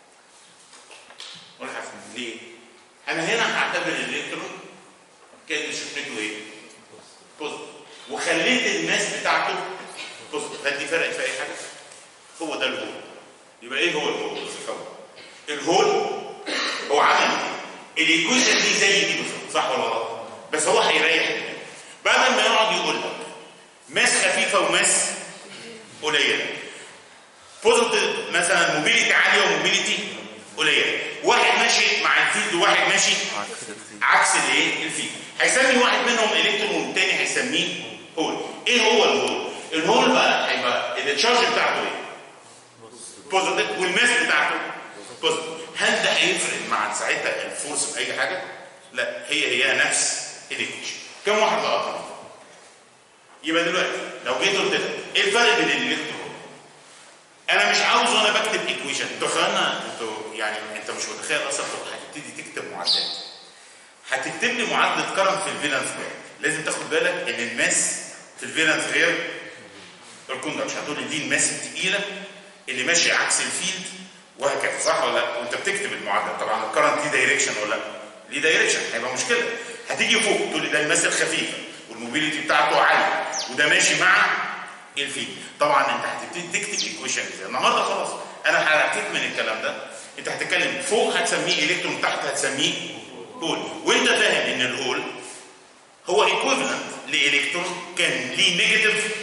ولا حاجه ليه؟ انا هنا هعتبر الالكترون كان شحنته ايه؟ بوزيتيف وخليت الماس بتاعته بوزيتيف هل دي فرقت في اي حاجه؟ هو ده الهول يبقى ايه هو الهول؟ الهول هو عمل ايه؟ الايكويشن دي زي دي بالظبط صح ولا غلط؟ بس هو هيريح دماغه. بعد ما يقعد يقول لك ماس خفيفه وماس قليله بوزيتيف مثلا موبيليتي عاليه وموبيليتي قليله واحد ماشي مع الفيلد وواحد ماشي عكس الايه الفيلد هيسمي واحد منهم الكترون والتاني هيسميه هول ايه هو الهول الهول بقى هيبقى التشارج بتاعته ايه بوزيتيف والماس بتاعته بوزيتيف هل ده هيفرق مع ساعتها الفورس في اي حاجه لا هي هي نفس الايكويشن كم واحد لقطها يبقى دلوقتي لو جيت قلت لك ايه الفرق بين الالكترون انا مش عاوز وانا بكتب ايكويشن انتوا خلنا انتوا يعني انت مش متخيل اصلا انت هتبتدي تكتب معادلات هتكتب لي معادله كرم في الفالنس بير لازم تاخد بالك ان الماس في الفالنس غير الكوندكشن هتقول لي دي الماس الثقيله اللي ماشي عكس الفيلد وهكذا صح ولا لا وانت بتكتب المعادله طبعا الكرنت ليه دايركشن ولا لا ليه دايركشن هيبقى مشكله هتيجي فوق تقول لي ده الماس الخفيفه والموبيليتي بتاعته عاليه وده ماشي مع الفيلد طبعا انت هتبتدي تكتب ايكويشن كده النهارده خلاص انا حركت من الكلام ده انت هتتكلم فوق هتسميه الكترون تحت هتسميه هول وانت فاهم ان الهول هو ايكويفالنت لالكترون كان ليه نيجاتيف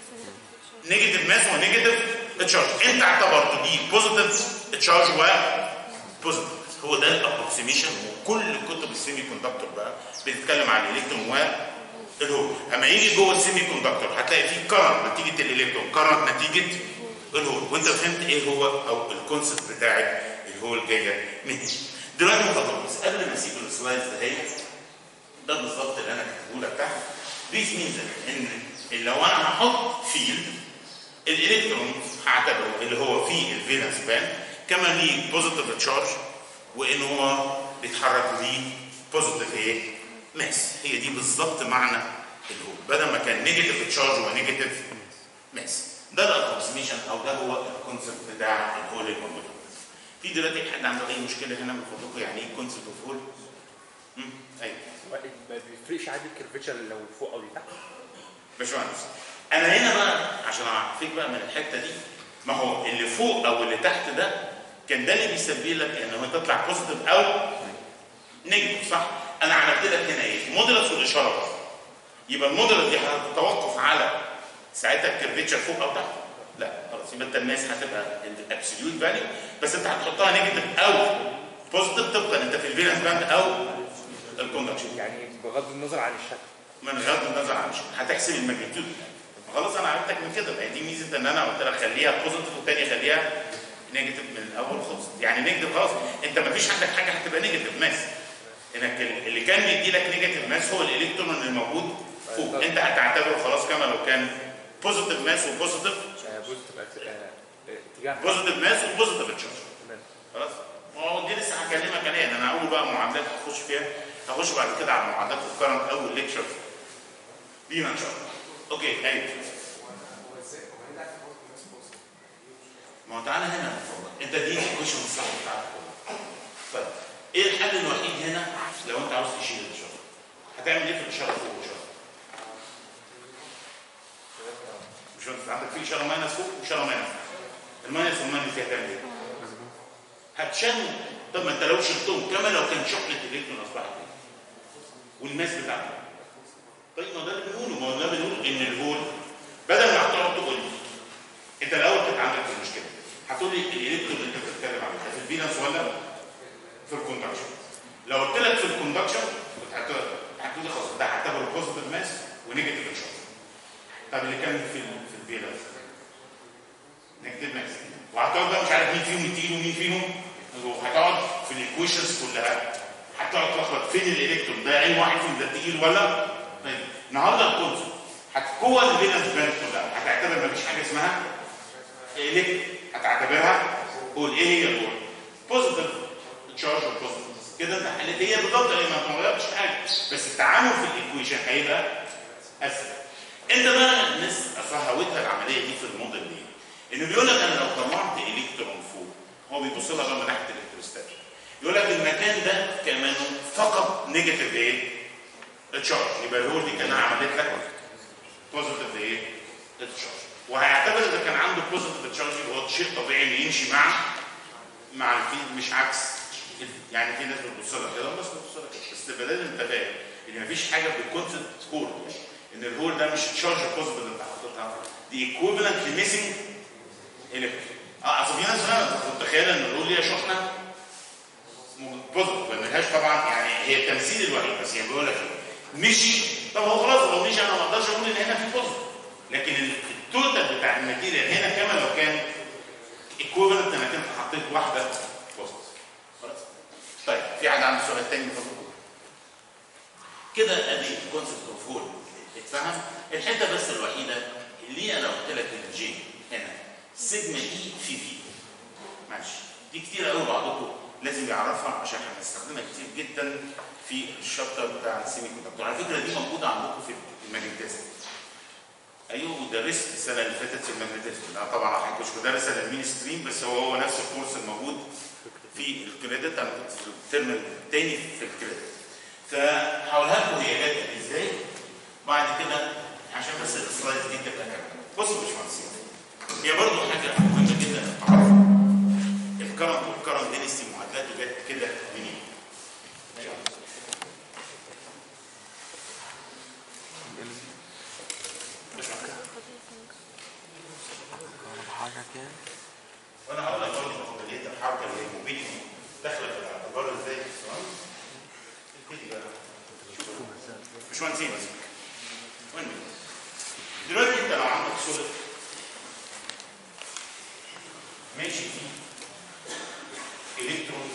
نيجاتيف ماس ونيجاتيف تشارج انت اعتبرته دي بوزيتيف تشارج و بوزيتيف هو ده الابروكسيميشن وكل كتب السيمي كوندكتور بقى بتتكلم عن الالكترون والهول اما يجي جوه السيمي كوندكتور هتلاقي فيه كرنت نتيجه الالكترون كرنت نتيجه الهول وانت فهمت ايه هو او الكونسيبت بتاع الهول جايه منين دلوقتي مخطط بس قبل ما اسيب السلايدز دهيت ده بالظبط اللي انا كاتبه لك تحت This means ان إن لو انا هحط فيلد الالكترون هعتبره اللي هو فيه الفالنس بان كما ليه بوزيتيف تشارج وان هو بيتحرك ليه بوزيتيف ايه ماس هي دي بالظبط معنى الهول بدل ما كان نيجاتيف تشارج ونيجاتيف ماس ده الابروكسيميشن او ده هو الكونسيبت بتاع الهول الموجود في دلوقتي حد عنده اي مشكله هنا من فضلكم يعني ايه كونسيبت اوف هول؟ ايوه ما بيفرقش عندي الكيرفتشر لو فوق او تحت باشمهندس انا هنا بقى عشان اعرفك بقى من الحته دي ما هو اللي فوق او اللي تحت ده كان ده اللي بيسبب لك ان هو تطلع بوزيتيف او نيجاتيف صح؟ انا عملت لك هنا ايه؟ موديلس والاشاره بس. يبقى الموديلس دي هتتوقف على ساعتها الكيرفتشر فوق او تحت؟ لا خلاص يبقى انت الناس هتبقى الابسوليوت فاليو بس انت هتحطها نيجاتيف او بوزيتيف طبقا انت في الفيلنس باند او الكوندكشن يعني بغض النظر عن الشكل من غض النظر عن الشيء هتحسب الماجنتيود خلاص انا عرفتك من كده ما هي دي ميزه ان انا قلت لك خليها بوزيتيف والثانيه خليها نيجاتيف من الاول خالص يعني نيجاتيف خلاص انت ما فيش عندك حاجه هتبقى نيجاتيف ماس انك اللي كان بيدي لك نيجاتيف ماس هو الالكترون الموجود فوق انت هتعتبره خلاص كما لو كان بوزيتيف ماس وبوزيتيف بوزيتيف اتجاه بوزيتيف ماس وبوزيتيف تشارج تمام خلاص ما هو دي لسه هكلمك عليها انا اول بقى معادلات هخش فيها هخش بعد كده على معادلات الكرنت اول ليكشر دينا ان شاء الله اوكي ايوه ما هو تعالى هنا اتفضل انت دي الكويشن الصح بتاعتك طيب ايه الحل الوحيد هنا لو انت عاوز تشيل الاشاره هتعمل ايه في الاشاره فوق والاشاره مش انت عندك في اشاره ماينس فوق واشاره ماينس تحت. الماينس والماينس دي هتعمل ايه هتشن طب ما انت لو شلتهم كما لو كان شحنه الالكترون اصبحت ايه والماس بتاعته طيب ما ده اللي بنقوله ما هو ده بنقول ان الهول بدل ما هتقعد تقول لي انت الاول كانت عندك المشكله هتقول لي الالكترون اللي انت بتتكلم عنه ده في الفينس ولا في الكوندكشن لو قلت لك في الكوندكشن كنت هتقول هتقول لي خلاص ده هعتبره بوزيتيف ماس ونيجاتيف تشارج طب اللي كان في ال- في الفينس نيجاتيف ماس وهتقعد بقى مش عارف مين فيهم التقيل ومين فيهم وهتقعد في الايكويشنز كلها هتقعد تلخبط فين الالكترون ده عين واحد فيهم ده التقيل ولا طيب النهارده الكونسول جوه الفيلنس باند كلها هتعتبر مفيش حاجه اسمها الكتريك هتعتبرها قول ايه هي القول بوزيتيف تشارج بوزيتيف كده انت حلت هي بالظبط هي ما غيرتش حاجه بس التعامل في الايكويشن هيبقى اسهل انت بقى الناس فهوتها العمليه دي في الموديل دي انه بيقول لك انا لو طلعت الكترون فوق هو بيبص لها بقى من ناحيه الالكتروستات يقول لك المكان ده كمان فقط نيجاتيف ايه؟ تشارج يبقى الهول دي كانها عملت لك بوزيتيف ايه؟ تشارج وهيعتبر اذا كان عنده بوزيتيف تشارج يبقى هو شيء طبيعي انه يمشي مع مع الفيد مش عكس يعني في ناس بتبص لها كده وناس بتبص لها كده بس تبقى لازم انت فاهم ان مفيش حاجه بالكونسبت هول ان الهول ده مش تشارج بوزيتيف اللي انت حاططها دي ايكويفالنت لميسنج الكترون اه اصل في ناس فعلا متخيله ان الهول ليها شحنه بوزيتيف ما لهاش طبعا يعني هي التمثيل الوحيد بس يعني بيقول لك مشي طب هو خلاص هو مشي انا ما اقدرش اقول ان هنا في بوزيتيف لكن التوتال بتاع الماتيريال هنا كما لو كان ايكويفالنت انك انت حطيت واحده بوزيتيف خلاص طيب في حد عنده سؤال تاني اتفضل كده ادي الكونسبت اوف هول اتفهم الحته بس الوحيده اللي انا قلت لك الجي هنا سيجما اي في في ماشي دي كتير قوي بعضكم لازم يعرفها عشان هنستخدمها كتير جدا في الشابتر بتاع السيمي كوندكتور على فكره دي موجوده عندكم في الماجنتيزم ايوه ودرست السنه اللي فاتت في الماجنتيزم انا طبعا ما كنتش بدرس انا المين ستريم بس هو هو نفس الكورس الموجود في الكريدت انا كنت في الترم الثاني في الكريدت فهقولها لكم هي جت ازاي بعد كده عشان بس السلايد دي تبقى كامله بصوا يا باشمهندسين هي برضه حاجه مهمه جدا تعرفها الكرم والكرم دينستي معادلاته جت كده منين؟ وانا هقول لك برضه قابليه الحركه اللي هي الموبيليتي داخله في الاعتبار ازاي تمام؟ ابتدي بقى مش مهندسين بس وين دلوقتي انت لو عندك سوليد ماشي فيه الكترون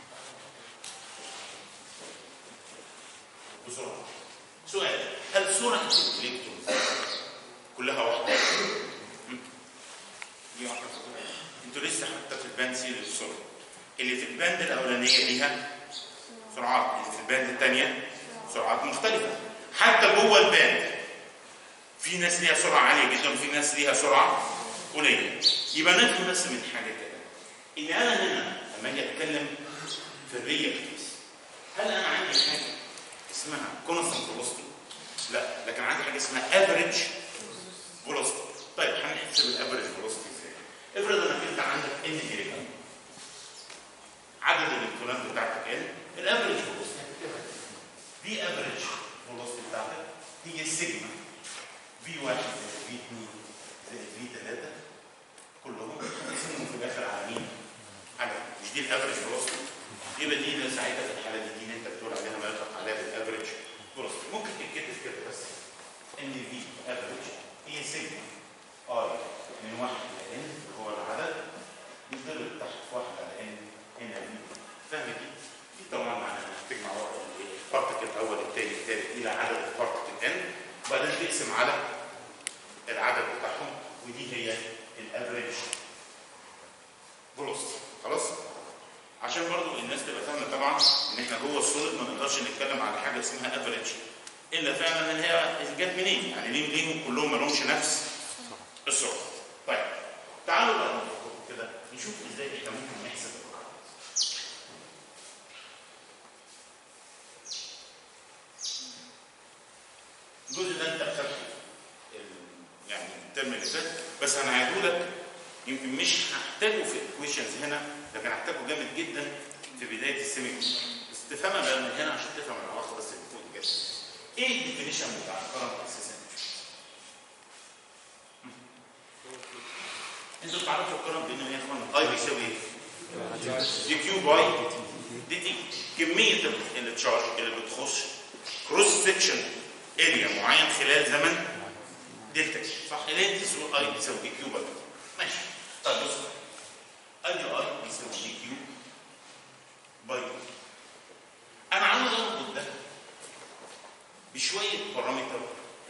بسرعه سؤال هل سرعه الالكترون كلها واحده؟ م? دي واحده انتوا لسه حتى في الباند سيريز السرعه اللي في الباند الاولانيه ليها سرعات اللي في الباند الثانيه سرعات مختلفه حتى جوه الباند في ناس ليها سرعه عاليه جدا وفي ناس ليها سرعه قليله يبقى نفهم بس من حاجه كده ان انا هنا لما اجي اتكلم في الريال كيس هل انا عندي حاجه اسمها كونستنت فيلوسيتي لا لكن عندي حاجه اسمها افريج فيلوسيتي طيب هنحسب الافريج فيلوسيتي ازاي افرض انك انت عندك ان الكترون عدد الالكترونات بتاعتك ان الافريج فيلوسيتي دي افريج فيلوسيتي بتاعتك هي السيجما في 1 زائد في 2 زائد في 3 كلهم اسمهم في الاخر على مين؟ على مش دي الافريج فيلوسيتي يبقى دي اللي ساعتها في الحاله دي دي اللي انت بتقول عليها ما يطلق عليها بالافريج فيلوسيتي ممكن تتكتب كده بس ان في افريج هي سيجما اي من 1 الى ان هو العدد يضرب تحت في 1 على ان هنا في فاهم دي؟ دي طبعا معناها تجمع البارتكل الاول الثاني الثالث الى عدد البارتكل ان وبعدين تقسم على العدد بتاعهم ودي هي الافريج فيلوسيتي خلاص؟ عشان برضو الناس تبقى فاهمه طبعا ان احنا جوه السوليد ما نقدرش نتكلم على حاجه اسمها افريج الا فعلا ان هي جت منين؟ يعني ليه ليهم كلهم ما لهمش نفس السرعه. طيب تعالوا بقى نفكر كده نشوف ازاي احنا ممكن نحسب الرقم. الجزء ده انت اخدته ال- يعني الترم اللي فات بس انا هعيده لك يمكن مش هحتاجه في الايكويشنز هنا لكن هحتاجه جامد جدا في بدايه السيمي بس تفهمها بقى من هنا عشان تفهم العلاقه بس اللي فوق دي كده. ايه الديفينيشن بتاع الكرنت اساسا؟ انتوا بتعرفوا الكرنت بان هي طبعا اي بيساوي ايه؟ دي كيو باي دي تي كميه التشارج اللي بتخش كروس سكشن اريا معين خلال زمن دلتا كي صح؟ اللي هي تساوي اي بيساوي دي كيو باي دي. ماشي طيب بص اي دي اي بيساوي دي كيو باي دي. انا عاوز اربط ده بشويه بارامتر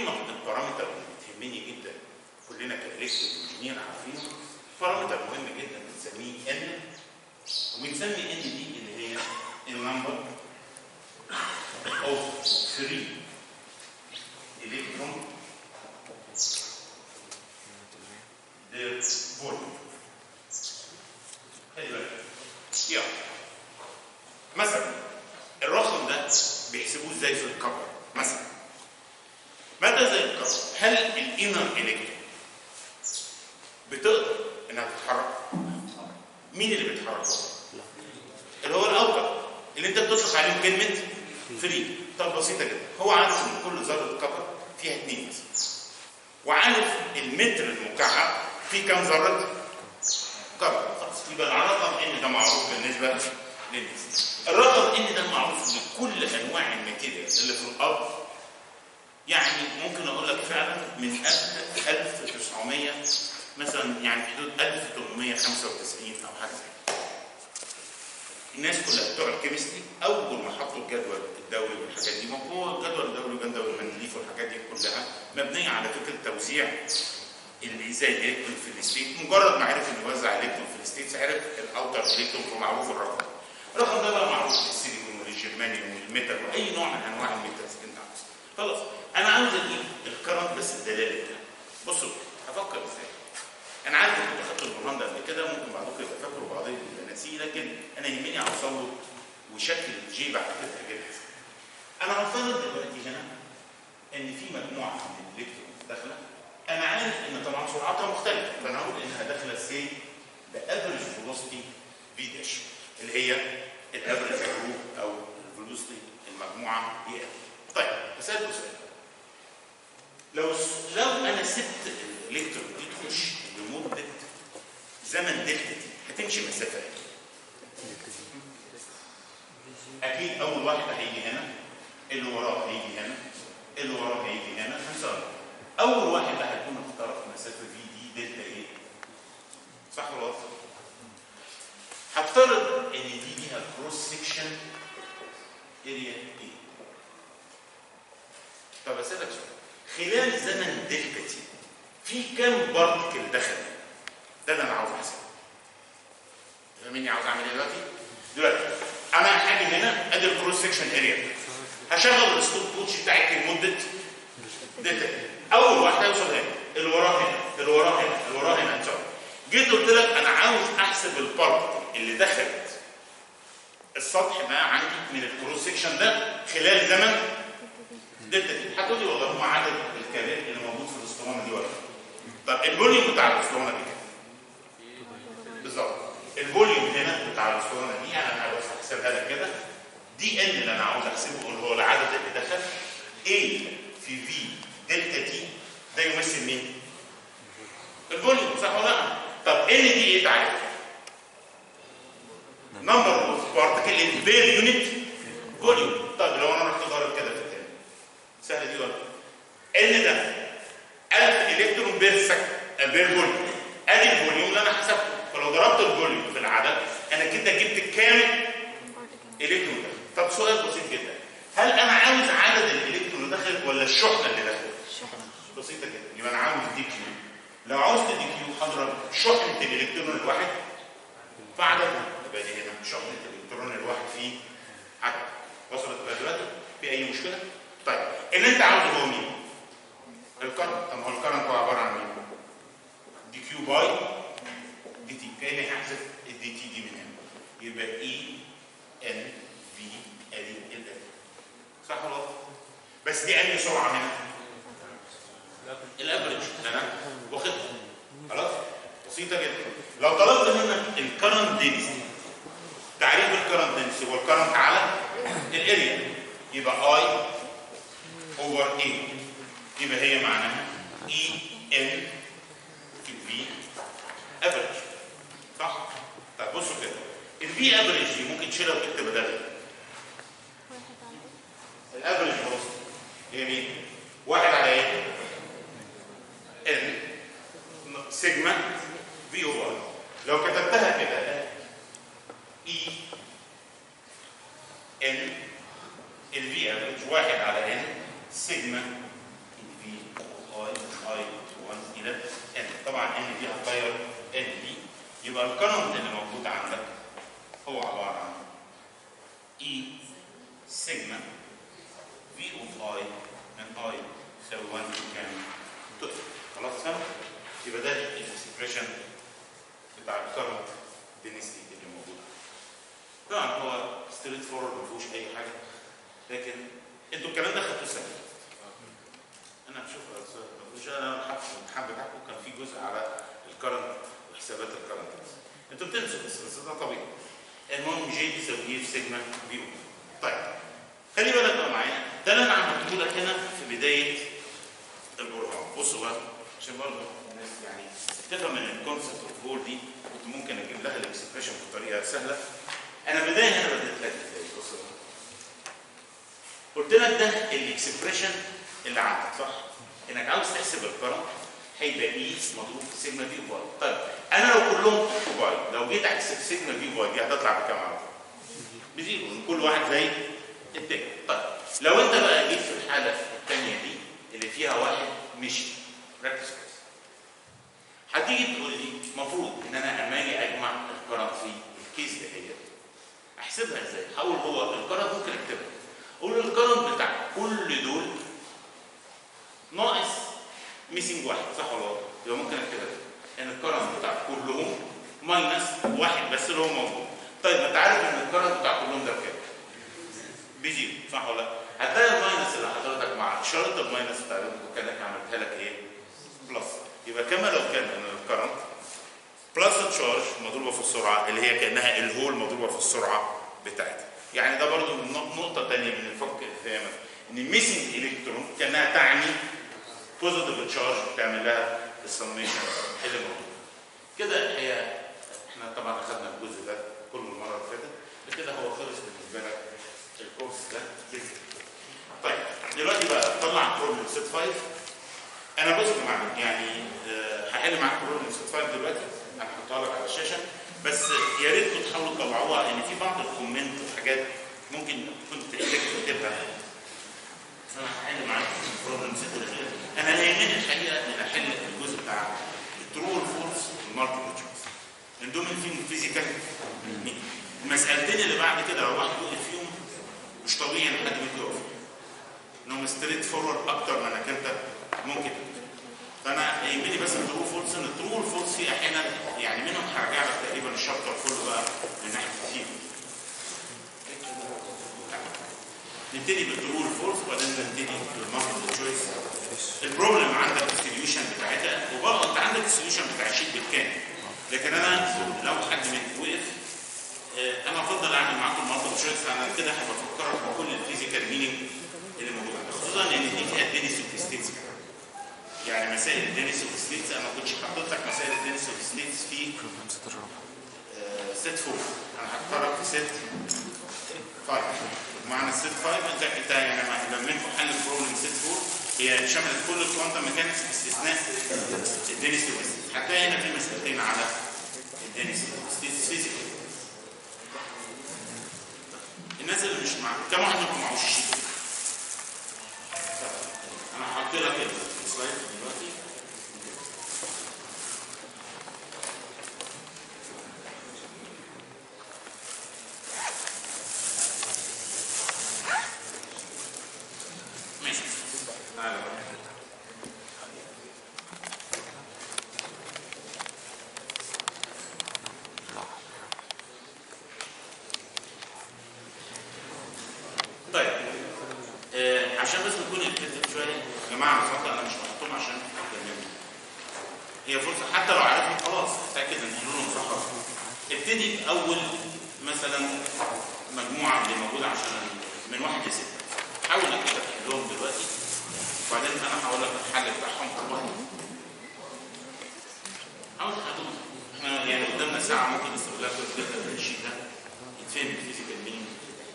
كلمه البارامتر اللي بتهمني جدا كلنا كالكتريك انجينير عارفينه بارامتر مهم جدا بنسميه ان وبنسمي ان دي اللي هي النمبر اوف 3 الكترون their volume خلي بالك يلا مثلا الرقم ده بيحسبوه ازاي في الكبر مثلا ماذا زي الكبر هل الانر الكترون بتقدر انها تتحرك مين اللي بيتحرك اللي هو الاوتر اللي انت بتطلق عليهم كلمه فري طب بسيطه جدا هو عارف ان كل ذره كبر فيها اثنين مثلا وعارف المتر المكعب فيه كام ذره كبر خلاص يبقى الرقم ان ده معروف بالنسبه للناس الرقم ان ده معروف لكل انواع الماتيريال اللي في الارض يعني ممكن اقول لك فعلا من قبل 1900 مثلا يعني في حدود 1895 او حاجه زي كده. الناس كلها بتوع الكيمستري اول ما حطوا الجدول الدوري والحاجات دي ما هو الجدول الدوري والجدول المندليف والحاجات دي كلها مبنيه على فكره توزيع اللي زي الالكترون في الستيت مجرد ما عرف انه يوزع الكترون في الستيتس عرف الاوتر الكترون فمعروف الرقم الرقم ده بقى معروف للسيليكون والجرمانيوم والميتال واي نوع من انواع الميتالز اللي انت عاوزها خلاص انا عاوز اجيب الكرنت بس الدلاله بتاعه بصوا هفكر ازاي انا عارف ان كنت خدت البرهان ده قبل كده ممكن بعضكم يبقى فاكره وبعضهم يبقى ناسيه لكن انا يهمني اوصل له وشكل الجي بعد كده اجيبها انا هفترض دلوقتي هنا ان في مجموعه من الالكترون داخله انا عارف ان طبعا سرعتها مختلفه فانا هقول انها داخله سي بافريج فيلوسيتي في داش اللي هي الافريج جروب او الفيلوسيتي المجموعه دي طيب اسالكم سؤال لو لو انا سبت الالكترون دي تخش لمده زمن دلتا تي هتمشي مسافه ايه؟ اكيد اول واحد هيجي هنا اللي وراه هيجي هنا اللي وراه هيجي هنا هنساوي اول واحد ده هيكون اخترق مسافه في دي دلتا ايه صح ولا غلط هفترض ان دي ليها كروس سكشن اريا ايه طب اسالك سؤال خلال زمن دلتا تي في كام بارتكل دخل ده اللي انا عاوز احسبه فاهمني عاوز اعمل ايه دلوقتي دلوقتي انا هاجي هنا ادي الكروس سكشن اريا هشغل الستوب كوتش بتاعتي لمده دلتا تي اول واحد هيوصل هنا اللي وراه هنا اللي وراه هنا اللي وراه هنا ان شاء الله جيت قلت لك انا عاوز احسب البارتكل اللي دخلت السطح ده عندي من الكروس سكشن ده خلال زمن دلتا تي هتقول لي والله هم عدد الكبائر اللي موجود في الاسطوانه دي ولا طب الفوليوم بتاع الاسطوانه دي كام؟ بالظبط الفوليوم هنا بتاع الاسطوانه دي يعني انا عاوز احسبها لك كده دي ان اللي انا عاوز احسبه اللي هو العدد اللي دخل A في في دلتا تي ده يمثل مين؟ الفوليوم صح ولا لا؟ طب ان دي ايه تعرف؟ نمبر اوف بارتكل ان بير يونت فوليوم طب لو انا رحت ضارب كده في التاني سهله دي ولا ان ده 1000 الكترون بير سكند بير فوليوم ادي الفوليوم اللي انا حسبته فلو ضربت الفوليوم في العدد انا كده جبت كام الكترون ده طب سؤال بسيط جدا هل انا عاوز عدد الالكترون اللي دخلت ولا الشحنه اللي دخلت بسيطه جدا يبقى انا عاوز دي كيو لو عاوزت دي كيو هضرب شحنه الالكترون الواحد في عددها يبقى دي هنا شحنه الالكترون الواحد في عدد وصلت بقى دلوقتي في اي مشكله طيب اللي انت عاوزه هو مين الكرنت طب ما هو الكرنت هو عباره عن مين دي كيو باي دي تي كاني هحذف الدي تي دي من هنا يبقى اي ان في ادي ال صح ولا غلط بس دي انهي سرعه هنا الافريج انا واخدها خلاص بسيطه جدا لو طلبت منك الكرنت دينسي تعريف الكرنت دينسي هو الكرنت على الاريا يبقى اي اوفر اي يبقى هي معناها اي ان في في افريج صح طب بصوا كده الفي افريج دي ممكن تشيلها وتكتب بدلها الافريج بص هي مين واحد على ايه ان سيجما في اوفر لو كتبتها كده اي ان الفي افريج واحد على ان سيجما في اي اي 1 الى ان طبعا ان دي هتغير ان دي يبقى الكرنت اللي موجود عندك هو عباره عن اي سيجما في اوف اي من اي يساوي 1 كام 2 خلاص فهمت؟ يبقى ده الاكسبريشن بتاع الكرنت دينستي اللي موجود طبعا هو ستريت فورورد ما فيهوش اي حاجه لكن انتوا الكلام ده خدتوه سنه انا بشوف مش انا الحفظ الامتحان بتاعكم كان في جزء على الكرنت وحسابات الكرنت انتوا بتنسوا بس بس ده طبيعي المهم جي تساوي ايه في سيجما بي او طيب خلي بالك بقى معايا ده اللي انا عملته لك هنا في بدايه البرهان بصوا بقى عشان برضه الناس يعني تفهم ان الكونسبت اوف جول دي كنت ممكن اجيب لها الاكسبريشن بطريقه سهله انا بدايه هنا بدات لك ازاي بصوا بقى. قلت لك ده الاكسبريشن اللي عندك صح؟ انك عاوز تحسب الكرنت هيبقى اي مضروب في سيجما في باي طيب انا لو كلهم باي لو جيت احسب سيجما في باي دي هتطلع بكام على طول؟ بزيرو كل واحد زي التاني طيب لو انت بقى جيت في الحاله الثانيه دي اللي فيها واحد مشي ركز كويس هتيجي تقول لي المفروض ان انا اما اجي اجمع الكرنت في الكيس ده هي احسبها ازاي؟ هقول هو الكرنت ممكن اكتبها اقول الكرنت بتاع كل دول ناقص ميسنج واحد صح ولا غلط؟ يبقى ممكن اكتبها كده. ان الكرنت بتاع كلهم ماينس واحد بس اللي هو موجود طيب ما انت عارف ان الكرنت بتاع كلهم ده بكام؟ بزيرو صح ولا لا؟ هتلاقي الماينس اللي حضرتك مع اشاره الماينس بتاع كانك عملتها لك ايه؟ بلس يبقى كما لو كان ان الكرنت بلس تشارج مضروبه في السرعه اللي هي كانها الهول مضروبه في السرعه بتاعتها يعني ده برضو من نق- نقطه ثانيه من الفك الفهم ان الميسنج الكترون كانها تعني بوزيتيف تشارج بتعمل لها السميشن اللي موجود كده هي احنا طبعا اخذنا الجزء ده كله المره اللي فاتت بكده هو خلص بالنسبه لك الكورس ده كده طيب دلوقتي بقى طلع بروبلم سيت 5 انا بص يا جماعه يعني آه، هحل معاك بروبلم سيت 5 دلوقتي هنحطها لك على الشاشه بس يا ريتكم تحاولوا تطلعوها ان في بعض الكومنت وحاجات ممكن كنت تحتاج تكتبها فانا هحل معاك بروبلم سيت الاخير انا هيهمني الحقيقه ان احل الجزء بتاع الترو والفولس والمالتيبل تشويس لان دول فيهم فيزيكال المسالتين اللي بعد كده لو واحد وقف فيهم مش طبيعي ان حد ممكن يقف انهم ستريت فورورد اكتر من انك انت ممكن فانا يهمني بس الترو فولس ان الترو والفولس في احيانا يعني منهم هرجع لك تقريبا الشابتر كله بقى من ناحيه التيم نبتدي بالترو والفولس وبعدين نبتدي بالمالتيبل تشويس البروبلم عندك السوليوشن بتاعتها وبرضه انت عندك السوليوشن بتاع الشيت بالكامل لكن انا لو حد منكم وقف آه، انا افضل اعمل معاكم المالتيبل تشويس انا كده هبقى بفكرك بكل الفيزيكال مينينج اللي موجود عندك خصوصا ان دي فيها الدينيس ستيتس يعني مسائل الدينيس ستيتس انا ما كنتش حاطط لك مسائل الدينيس ستيتس في آه، ست فور انا هختارك في ست فايف معنى الست فايف انت انت يعني لما لما انتوا حل البروبلم ست فور هي شملت كل الكوانتم ميكانكس باستثناء الدينيس ستيتس هتلاقي هنا في مسألتين على الدينيس ستيتس فيزيكال الناس اللي مش مع كم واحد منكم معهوش الشيت انا هحط لك السلايد دلوقتي ماشي تعالى بقى. طيب آه عشان بس نكون الكتب شويه يا جماعه بصراحه انا مش بحطهم عشان تتكلموا هي فرصه حتى لو عرفنا خلاص اتاكد ان حلولهم صح ابتدي باول مثلا مجموعه اللي موجوده عشان من واحد لسته حاول انك انت تحلهم دلوقتي وبعدين انا هقول لك الحل بتاعهم كل واحد حاول تحلهم احنا يعني قدامنا ساعه ممكن نستغلها في الجدول في الشيء ده يتفهم الفيزيكال مينينج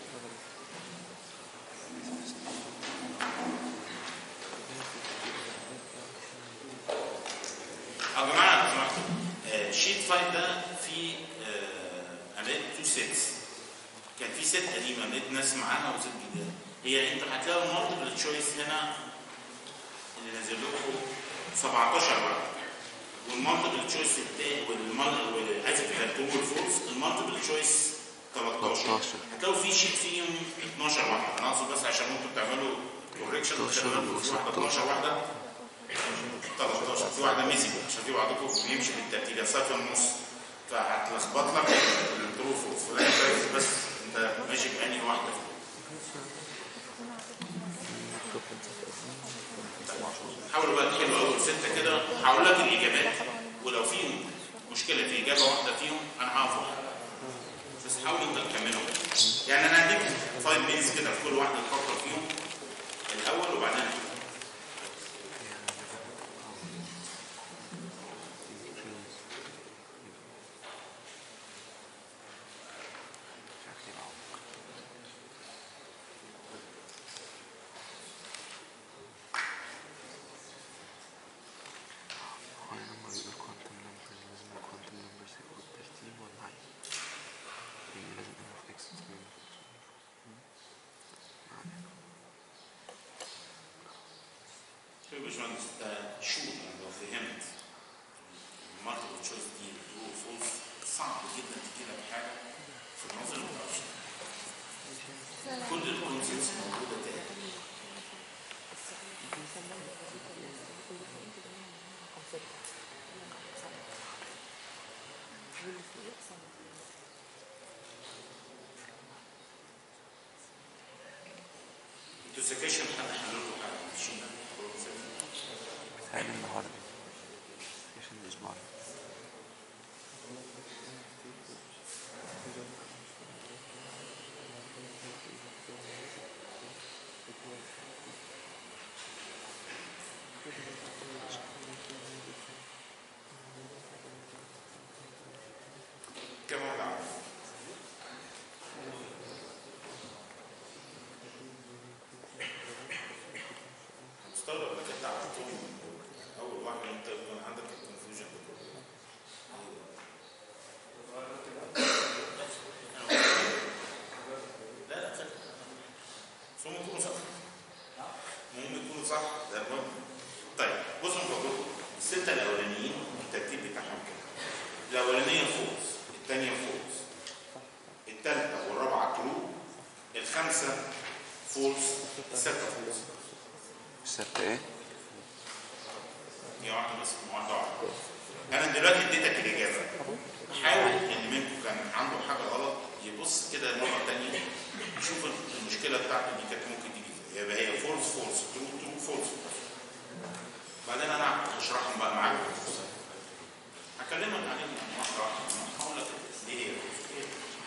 يا جماعه لو سمحتوا آه، شيت 5 ده فيه آه، انا لقيت تو سيتس كان في ست قديمه لقيت ناس معاها وست جديده هي انت هتلاقي المالتيبل تشويس هنا اللي 17 واحده والمالتيبل تشويس التاني والمال اسف الترو والفولس المالتيبل تشويس 13 13. هتلاقوا في شيت فيهم 12 واحده انا اقصد بس عشان انتوا بتعملوا كوريكشن 13 في واحده 12 واحده 13 في واحده ميسنج عشان في بعضكم بيمشي بالترتيب اصلا في النص فهتلخبط لك الترو فولس فلا تركز بس انت ماشي بأنهي واحده فيهم. حاولوا بقى تحلوا اول سته كده هقول لك الاجابات ولو فيهم مشكله في اجابه واحده فيهم انا هقف واحدة. بس حاولوا انت تكملوا يعني انا هديك فايف مينز كده في كل واحده تفكر فيهم الاول وبعدين يا باشمهندس انت شو يعني لو فهمت المالتيبل تشويس دي ترو فولس صعب جدا تجيب لك حاجه في النظر ما تعرفش كل الكونسيبتس موجوده تاني الدوسيكيشن حد حل له حاجه مش هنا. بتهيألي النهارده عشان الأسبوع ده. كم واحد عارف؟ هتستغرب انك انت عرفتهم اول واحده انت يكون عندك الكونفيوجن ده كله. لا لا خير. بس هم يكونوا صح. هم يكونوا صح ده المهم. طيب بصوا من فضلكم السته الاولانيين الترتيب بتاعهم كده. الاولانيه فوز الثانيه فوز الثالثه والرابعه ترو الخامسه فولس السته فولس الستة ايه؟ هي واحده بس واحده واحده انا دلوقتي اديتك الاجابه حاول اللي منكم كان عنده حاجه غلط يبص كده مره ثانيه يشوف المشكله بتاعته دي كانت ممكن تيجي ازاي. يبقى هي فولس فولس ترو ترو فولس بعدين انا هشرحهم بقى معاك هكلمك عليهم واحده واحده هقول لك دي ايه إيه؟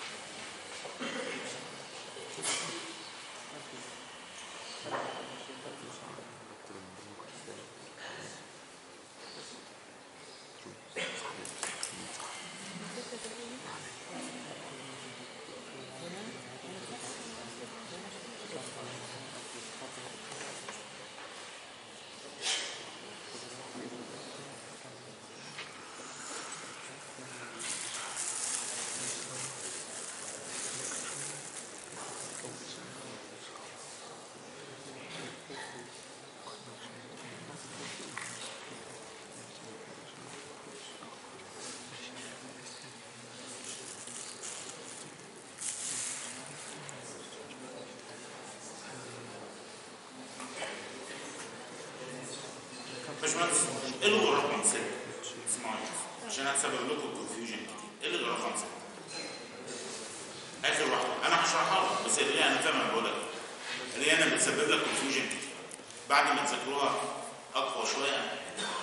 باشمهندس الغوا رقم ستة اسمعوا عشان هسبب لكم كونفيوجن كتير الغوا رقم ستة اخر واحدة انا هشرحها لك بس اللي انا فاهم انا بقول لك اللي انا بتسبب لك كونفيوجن كتير بعد ما تذاكروها اقوى شوية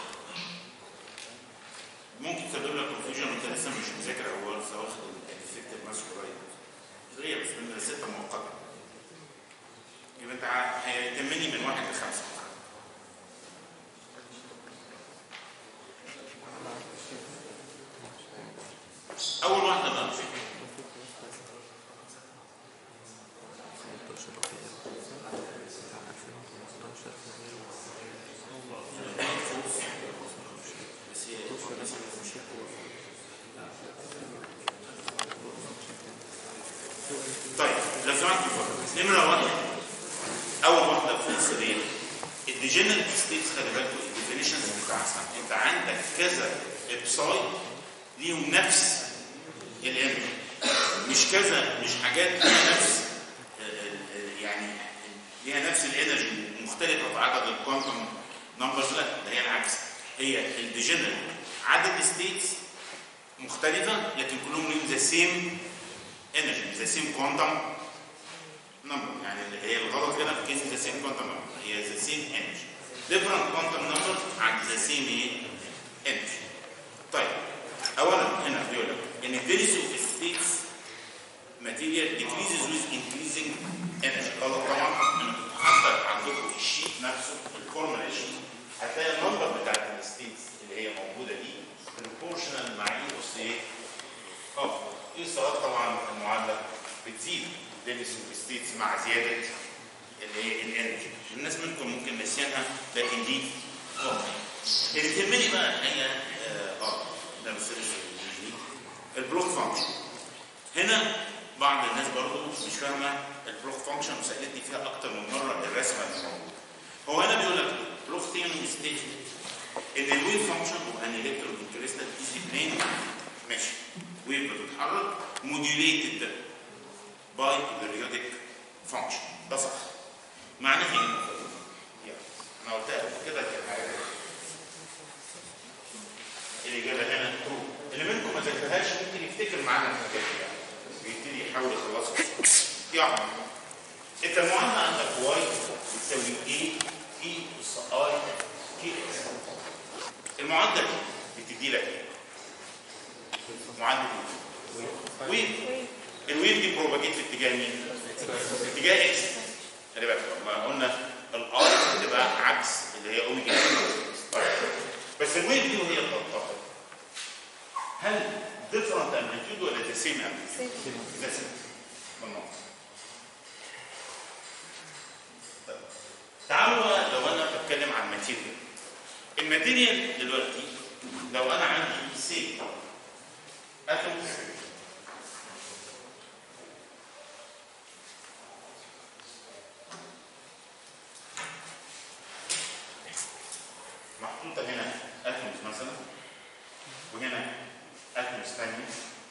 ممكن تسبب لك كونفيوجن وانت لسه مش مذاكر او لسه واخد الافكتيف ماسك قريب هي بس من ستة مؤقتة يبقى انت ع- هيتمني من واحد لخمسة أول واحدة بقى ستيتس خلي بالكم الديفينيشنز بتاعتها انت عندك كذا ابساي ليهم نفس الانرجي مش كذا مش حاجات ليها نفس آه، آه، يعني ليها نفس الانرجي مختلفه في عدد الكوانتم نمبرز لا ده هي العكس هي الديجنرال عدد الستيتس مختلفه لكن كلهم ليهم ذا سيم انرجي ذا سيم كوانتم نمبر يعني اللي هي الغلط هنا في كيس ذا سيم كوانتم نمبر هي ذا سيم انرجي different quantum numbers عند ذا سيم ايه انرجي طيب اولا هنا بيقول لك ان density of states material decreases with increasing energy غلط طبعا انا كنت حاطط عندكم الشيت نفسه الفورمولا شيت هتلاقي النمبر بتاعت الستيتس اللي هي موجوده دي proportional مع اي اس ايه اه ايه الصلاه طبعا المعادله بتزيد density of states مع زياده اللي هي الانرجي الناس منكم ممكن نسيانها لكن دي اه اللي تهمني بقى هي اه آه، ده بس لسه دي البلوك فانكشن هنا بعض الناس برضو مش فاهمه البلوك فانكشن وسالتني فيها اكتر من مره الرسمه اللي موجوده هو هنا بيقول لك بلوك ثيوري ستيج ان الويف فانكشن هو ان الكترون انكريستال ايزي بلين ماشي ويف بتتحرك موديوليتد باي البريودك فانكشن ده صح معناه ايه؟ يعني انا قلتها قبل كده كان حاجه الاجابه هنا ترو اللي منكم ما ذاكرهاش ممكن يفتكر معانا الحكايه دي يعني ويبتدي يحاول يخلصها يعني انت المعادله عندك واي بتساوي اي اي اس اي كي اس المعادله دي بتدي لك ايه؟ معادله ايه؟ ويف الويف دي بروباجيت في اتجاه مين؟ في اتجاه اكس خلي بالك ما قلنا الاي بتبقى عكس اللي هي اوميجا طيب. بس الويف دي وهي بتنتقل هل different amplitude ولا the same amplitude؟ the same بالنقطة. طيب. تعالوا بقى لو انا بتكلم عن الماتيريال الماتيريال دلوقتي لو انا عندي سي اتوم محطوطة هنا اتومز مثلا وهنا اتومز ثانية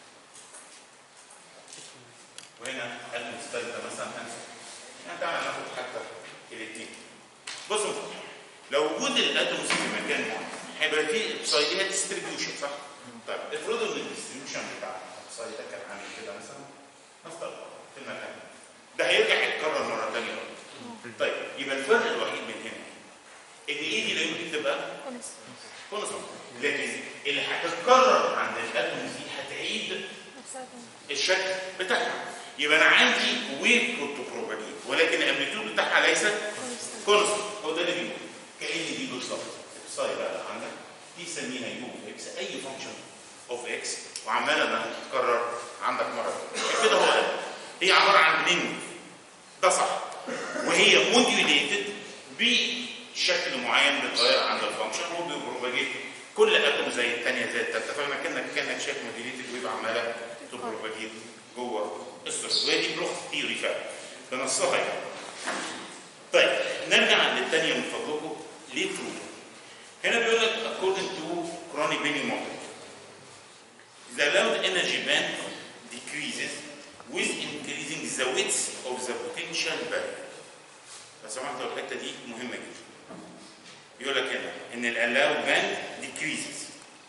وهنا اتومز ثالثة مثلا هنسى يعني تعالى ناخد حتى الاثنين بصوا لو وجود الاتومز في مكان معين هيبقى فيه ابسايديها ديستريبيوشن صح؟ طيب افرضوا ان الديستريبيوشن بتاع الابسايد ده كان عامل كده مثلا نفترض في المكان ده هيرجع يتكرر مرة ثانية طيب يبقى الفرق الوحيد من هنا ان ايه دي لا يمكن تبقى كونستنت لكن اللي هتتكرر عند الاتوم دي هتعيد الشكل بتاعها يبقى انا عندي ويف كنت بروباجيت ولكن الامبليتيود بتاعها ليس كونستنت هو ده اللي بيقول كان دي بالظبط الساي بقى عندك دي سميها يو اوف اكس اي فانكشن اوف اكس وعماله انها تتكرر عندك مره كده هو قال هي عباره عن بلين ده صح وهي موديوليتد بشكل معين بيتغير عند الفانكشن وبيبروباجيت كل اتوم زي الثانيه زي الثالثه فاهمه كانك كانك شايف موديوليتد ويف عماله تبروباجيت جوه السورس وهي دي بلوك ثيوري فعلا بنصها يعني طيب نرجع للثانيه من فضلكم ليه ترو هنا بيقول لك according to chronic Benny model the allowed energy band decreases with increasing the width of the potential barrier لو سمحت الحته دي مهمه جدا يقول لك هنا ان الالاود باند decreases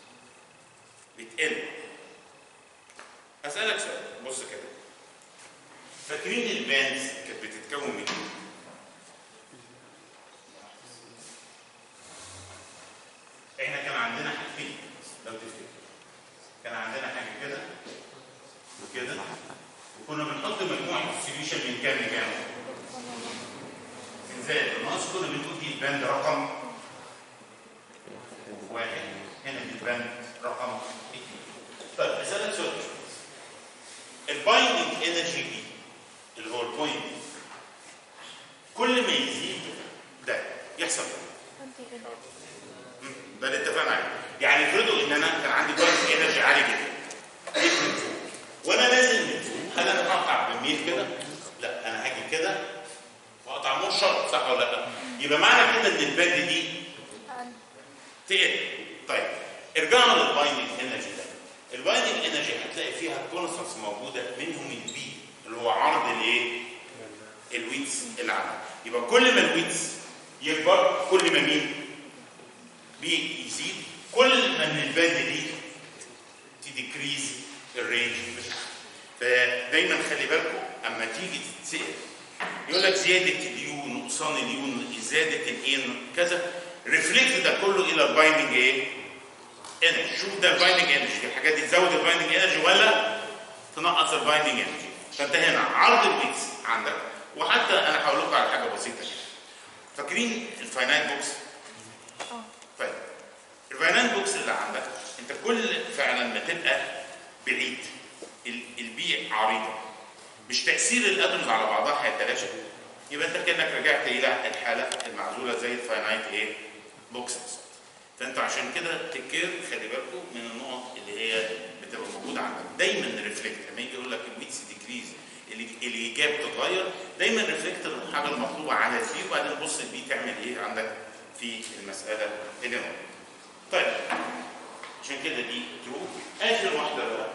بتقل اسالك سؤال بص كده فاكرين الباندز كانت بتتكون من ايه؟ احنا كان عندنا حاجتين لو تفتكر كان عندنا حاجه كده وكده وكنا بنحط مجموعه سوليوشن من كام لكام؟ من زائد الناقص كنا بنقول دي الباند رقم واحد هنا دي الباند رقم اثنين طيب اسالك سؤال البايندنج انرجي دي اللي هو البوينت كل ما يزيد ده يحصل ايه؟ مم، ده اللي اتفقنا عليه يعني افرضوا ان انا كان عندي بايندنج انرجي عالي جدا جيت من فوق وانا نازل من فوق هل انا هقطع بالميل كده؟ لا انا هاجي كده واقطع مور شرط صح ولا لا؟ يبقى معنى كده ان الباند دي تقل طيب ارجعوا للبايندنج انرجي ده البايندنج انرجي هتلاقي فيها كونستنس موجوده منهم البي اللي هو عرض الايه؟ الويتس اللي عندك يبقى كل ما الويتس يكبر كل ما مين؟ بي يزيد كل ما ان الباند دي تديكريز الرينج بتاعها فدايما خلي بالكم اما تيجي تتسال يقول لك زياده اليو نقصان اليو زياده الان كذا ريفلكت ده كله الى البايندنج ايه؟ انرجي شوف ده البايندنج انرجي الحاجات دي تزود البايندنج انرجي ولا تنقص البايندنج انرجي فانت هنا عرض الويتس عندك وحتى انا هقول لكم على حاجه بسيطه كده فاكرين الفاينانت بوكس؟ طيب الفاينانت بوكس اللي عندك انت كل فعلا ما تبقى بعيد ال- البيع عريضه مش تاثير الاتومز على بعضها هيتلاشى يبقى انت كانك رجعت الى الحاله المعزوله زي الفاينايت ايه بوكسز فانتوا عشان كده تكير خلي بالكم من النقط اللي هي بتبقى موجوده عندك دايما ريفلكت لما يجي يقول لك الويتس ديكريز الايجاب تتغير دايما ريفلكت الحاجه المطلوبه على البي وبعدين بص البي تعمل ايه عندك في المساله اللي هنا طيب عشان كده دي ترو اخر واحده بقى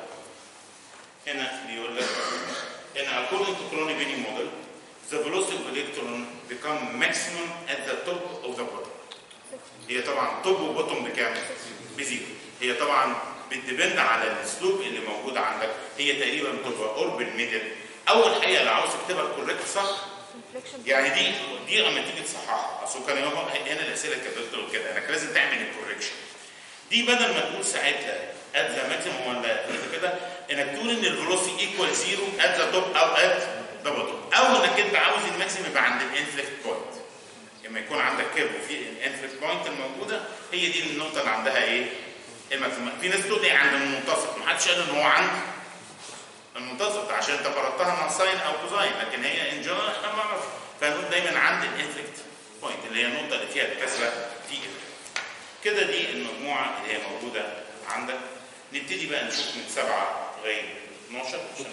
هنا بيقول لك ان according to Crony Penny model the velocity of electron become maximum at the top of the bottom هي طبعا توب وبوتوم بكام؟ بزيرو هي طبعا بتديبند على الاسلوب اللي موجود عندك هي تقريبا بتبقى قرب الميدل اول حقيقه لو عاوز تكتبها كوريكت صح يعني دي دي اما تيجي تصححها اصل كان يوم هنا الاسئله كانت بتقول كده انك لازم تعمل الكوريكشن دي بدل ما تقول ساعتها ات ذا ماكسيموم ولا كده انك تقول ان الفيلوسيتي ايكوال زيرو ات ذا توب او ات ذا بوتوم او انك انت عاوز الماكسيمم يبقى عند الانفليكت بوينت لما يكون عندك كيرف وفي الانفليكت بوينت الموجوده هي دي النقطه اللي عندها ايه؟ الماكسيمم في ناس تقول ايه عند المنتصف ما حدش قال ان هو عند المنتصف عشان انت فرضتها مع ساين او كوزاين لكن هي ان جنرال احنا ما نعرفش فنقول دايما عند الانفليكت بوينت اللي هي النقطه اللي فيها الكسره في كده دي المجموعه اللي هي موجوده عندك نبتدي بقى نشوف من سبعه لغايه 12 عشان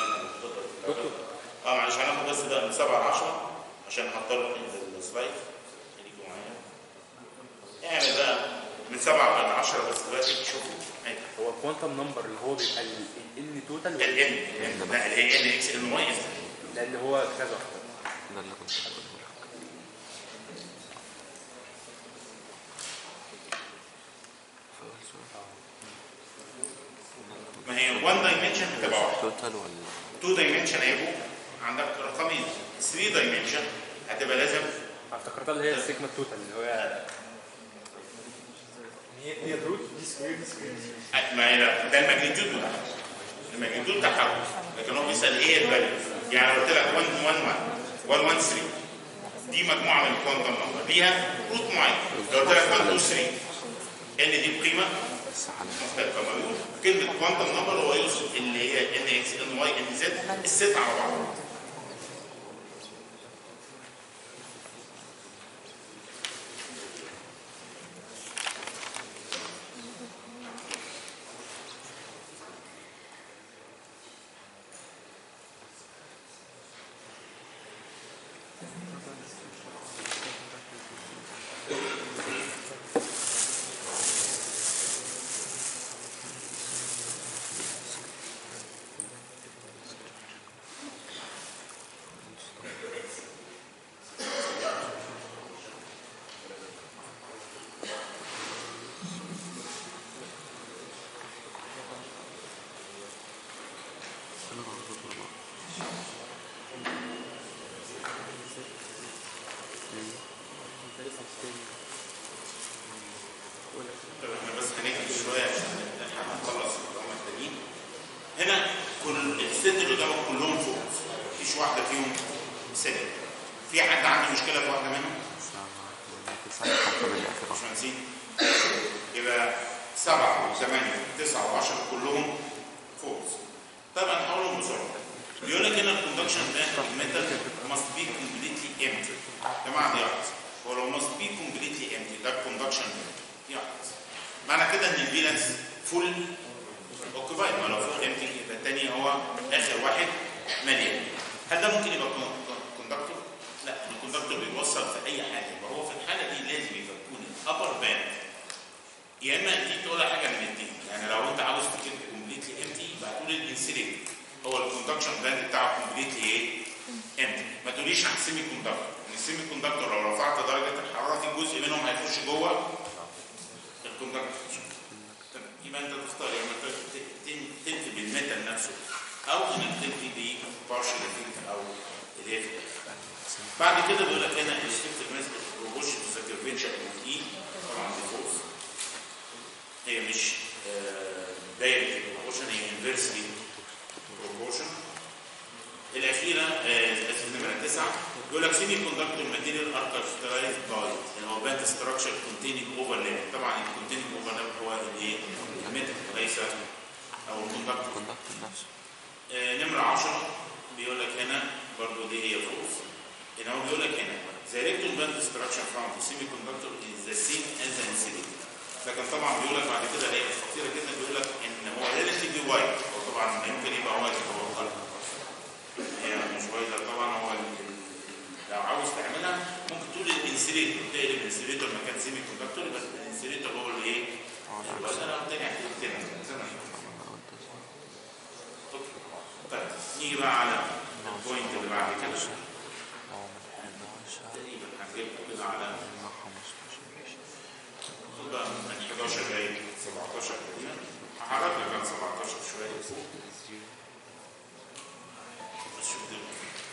اه معلش هناخد بس بقى من 7 ل 10 عشان هضطر انزل السلايد خليكم معايا اعمل بقى من 7 ل 10 بس دلوقتي تشوفوا ايوه هو الكوانتم نمبر اللي هو بيبقى الان توتال ال ان لا اللي هي ان اكس ان واي ده اللي هو كذا ده اللي كنت بقوله لك. فأول سؤال. ما هي 1 دايمنشن هتبقى واحده توتال ولا 2 دايمنشن هيبقوا عندك رقمين 3 دايمنشن هتبقى لازم افتكرتها اللي هي السيجما التوتال اللي هو هي هي الروت دي سكوير دي سكوير ما هي لا ده الماجنتيود بتاعها الماجنتيود بتاعها لكن هو بيسال ايه الفاليو يعني لو قلت لك 1 1 1 1 1 3 دي مجموعه من الكوانتم نمبر ليها روت معين لو قلت لك 1 2 3 ان دي بقيمه بس على مختلفه ما بيقول كلمه كوانتم نمبر هو يقصد اللي هي ان اكس ان واي ان زد الست على بعض طب احنا بس هنكتب شويه عشان احنا هنخلص اللي هم التانيين هنا كل الست اللي قدامك كلهم فوق مفيش واحده فيهم سالب في حد عنده مشكله في واحده منهم؟ تسعة حتى بالآخر مش ناسين يبقى سبعة وثمانية وتسعة وعشرة كلهم فوق طبعا هقولهم بسرعة بيقول لك هنا الكوندكشن ده الميتال must be completely empty جماعة دي واحدة هو لو must be completely empty ده الكوندكشن دي واحدة معنى كده ان الفالنس فول اوكيبايد ما لو فول empty يبقى التاني هو اخر واحد مليان هل ده ممكن يبقى كوندكتور؟ لا الكوندكتور بيوصل في اي حاجة يبقى تقوليش عن السيمي كوندكتور ان السيمي كوندكتور لو رفعت درجه الحراره في جزء منهم هيخش جوه الكوندكتور تمام. يبقى انت تختار يا اما ت- ت- تن- تنفي بالميتال نفسه او انك تنفي ببارشل افكت او اللي هي في الآخر. بعد كده بيقول لك هنا الافكتيف ماس بروبوش سكرفيتشر اوف اي طبعا دي فورس هي مش دايركت بروبوشن هي انفيرسلي بروبوشن الاخيره آه، اسف نمره تسعه بيقول لك سيمي كوندكتور ماتيريال ار كاركترايز باي ان هو باند ستراكشر كونتيننج اوفرلاب طبعا الكونتيننج اوفرلاب هو الايه؟ الميتال وليس او الكوندكتور الكوندكتور نفسه آه، نمرة 10 بيقول لك هنا برضو دي هي فورس هنا هو بيقول لك هنا the electron band structure from the semiconductor is the same as the insulator لكن طبعا بيقول لك بعد كده هي خطيرة جدا بيقول لك ان هو relatively wide هو طبعا يمكن يبقى وايد هو القلب هي مش وايد طبعا هو ال- ال- لو عاوز تعملها ممكن تقول الانسليتور تقلب الانسليتور مكان سيمي كوندكتور بس الانسليتور هو اللي ايه؟ يبقى انا تاني هتبتدي زي ما هي. طيب نيجي بقى على البوينت اللي بعد كده تقريبا هنجيبكم كده على خد بقى من 11 جاي 17 تقريبا هحرك لك عن 17 شويه فوق بس شوف دي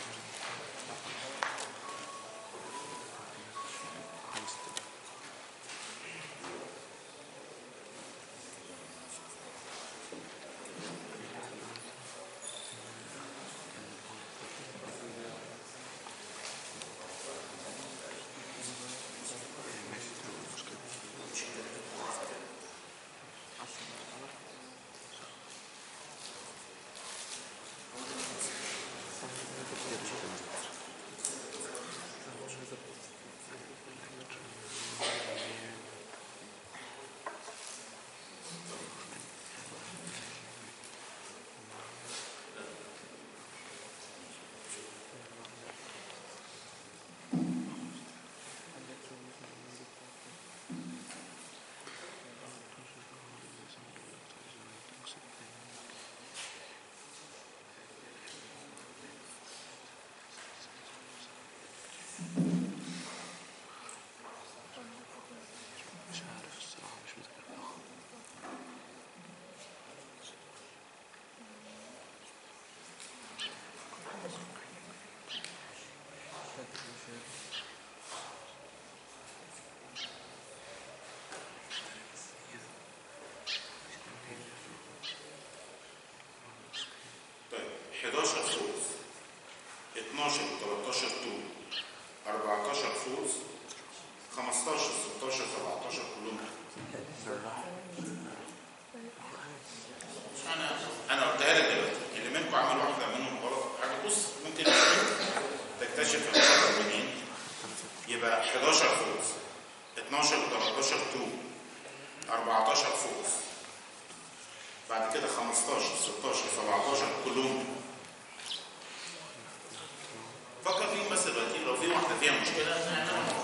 طيب 11 فورس 12 و13 طول 14 فورس 15 16 17 كلهم انا انا قلتها لك دلوقتي اللي منكم عمل واحده منهم غلط حاجه بص ممكن تكتشف الغلط منين يبقى 11 فورس 12 و13 طول 14 فورس بعد كده 15 16 17 كلهم فكر فيهم بس دلوقتي لو في واحده فيها مشكله نعملها.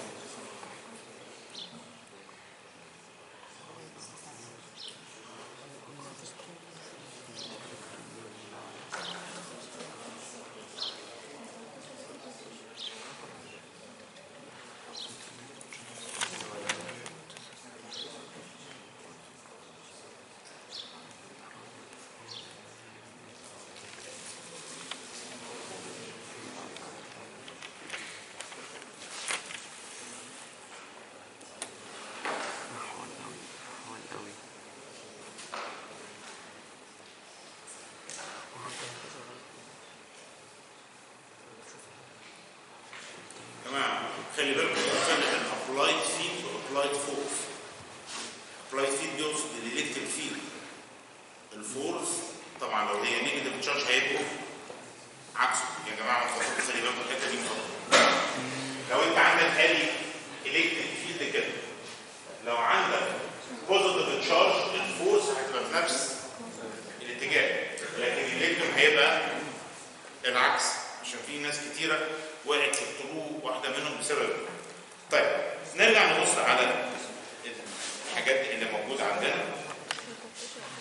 جماعه خلي بالكم الفرق بين ابلايد فيلد وابلايد فورس ابلايد فيلد بيقصد الالكتريك فيلد الفورس طبعا لو هي نيجاتيف تشارج هيبقوا عكسه يا جماعه ما تفكروا خلي بالكم الحته دي مفكرة. لو انت عندك الي الكتريك فيلد كده لو عندك بوزيتيف تشارج الفورس هتبقى في نفس الاتجاه لكن الالكترون هيبقى العكس عشان في ناس كتيره وقعت في الطرق واحده منهم بسبب طيب نرجع نبص على الحاجات اللي موجوده عندنا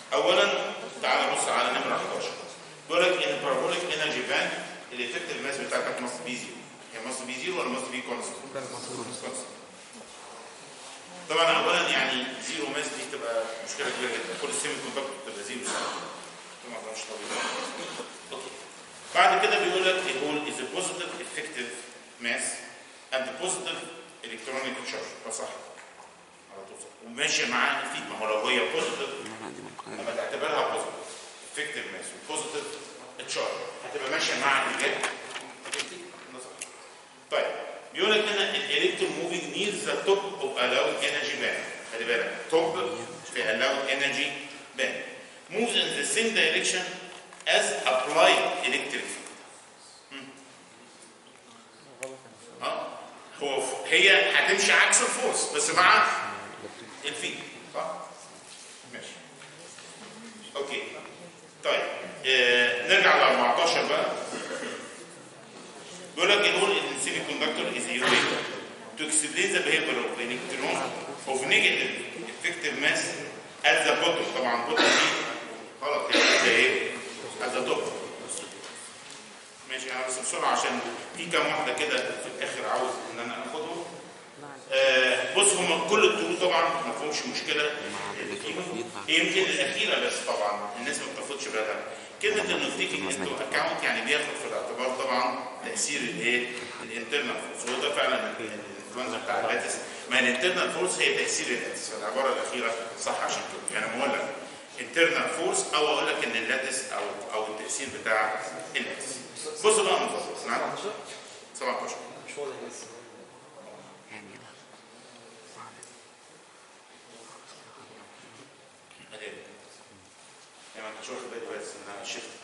اولا تعال نبص على نمره 11 بيقول لك ان البارابوليك انرجي باند الافكتيف ماس بتاعها بتاعتك ماست بي زيرو هي ماست بي زيرو ولا ماست بي كونستنت؟ طبعا اولا يعني زيرو ماس دي تبقى مشكله كبيره جدا كل السيمي كوندكتور تبقى زيرو طبعا ده مش طبيعي اوكي بعد كده بيقول لك a hole is a positive effective mass and a positive electronic charge ده صح على طول صح وماشي معاه الفيد ما هو لو هي بوزيتيف لما تعتبرها بوزيتيف افكتيف ماس وبوزيتيف تشارج هتبقى ماشيه مع الاتجاه ده صح. طيب بيقول لك هنا الالكترون موفينج نير ذا توب اوف allowed energy band خلي بالك توب في allowed energy band moves in the same direction as applied electric field هم. اه هو ف- هي هتمشي عكس الفورس بس مع الفيد صح؟ ماشي اوكي طيب آه نرجع ل 14 بقى بيقول لك يقول ان السيمي كوندكتور از a way to explain the behavior of electron of negative effective mass at the bottom طبعا bottom دي غلط هي ايه؟ at the top ماشي انا بس بسرعه عشان في كام واحده كده في الاخر عاوز ان انا اخدهم آه بص هم كل الطرود طبعا ما فيهمش مشكله اللي فيهم يمكن الاخيره بس طبعا الناس ما بتاخدش بالها كلمه انه تيكينج انتو اكونت يعني بياخد في الاعتبار طبعا تاثير الايه؟ الانترنال فورس وهو ده فعلا الانفلونزا بتاع اللاتس ما الانترنال فورس هي تاثير اللاتس فالعباره الاخيره صح عشان كده يعني بقول لك انترنال فورس او اقول لك ان اللاتس او او التاثير بتاع اللاتس بصوا بقى من فضلك نعم 17 مش واضح بس أدي. يعني ما كنتش واخد بالي بس ان انا شفت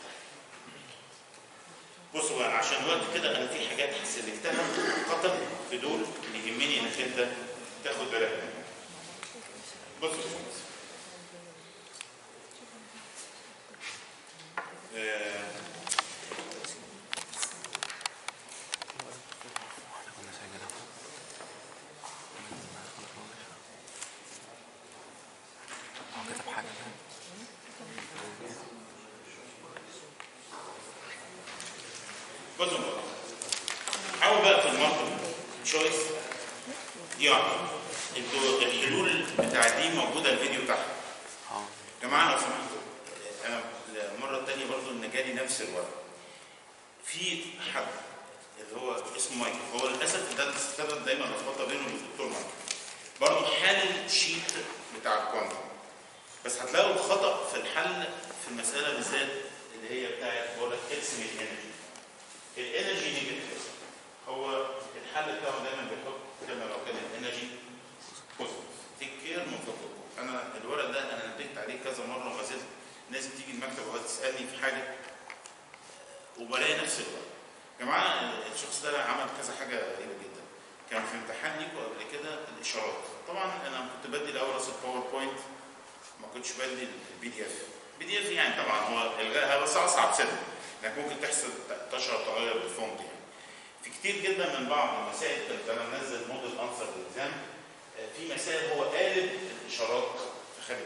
بصوا بقى عشان وقت كده انا في حاجات سلكتها قطع في دول اللي يهمني انك انت تاخد بالك منها بصوا آه، كتب حاجة بصوا بقى حاول بقى في المالتيبل تشويس يعني انتوا الحلول بتاع دي موجوده الفيديو بتاعها اه يا جماعه لو سمحتوا انا المره الثانيه برضو ان جالي نفس الورق في حد اللي هو اسمه مايكل هو للاسف ده السبب دايما لخبطه بينه وبين الدكتور مايكل برضه حل الشيت بتاع الكوانتم بس هتلاقوا الخطا في الحل في المساله بالذات اللي هي بتاعت بقول لك اقسم الانرجي الانرجي نيجاتيف هو الحل بتاعه دايما بيحط كلمه لو كان الانرجي بوزيتيف تيك كير من فضلكم انا الورق ده انا نبهت عليه كذا مره وما زلت ناس بتيجي المكتب وقت تسالني في حاجه وبلاقي نفس الورق يا جماعه الشخص ده عمل كذا حاجه غريبه جدا كان في امتحان ليكوا قبل كده الاشارات طبعا انا كنت بدي الاول راسه باوربوينت ما كنتش بدي البي دي اف البي دي اف يعني طبعا هو الغائها بس اصعب سنه انك ممكن تحصل تشرح تغير بالفونت يعني في كتير جدا من بعض المسائل كنت انا منزل موديل انسر الاكزام في مسائل هو قالب الاشارات فخلي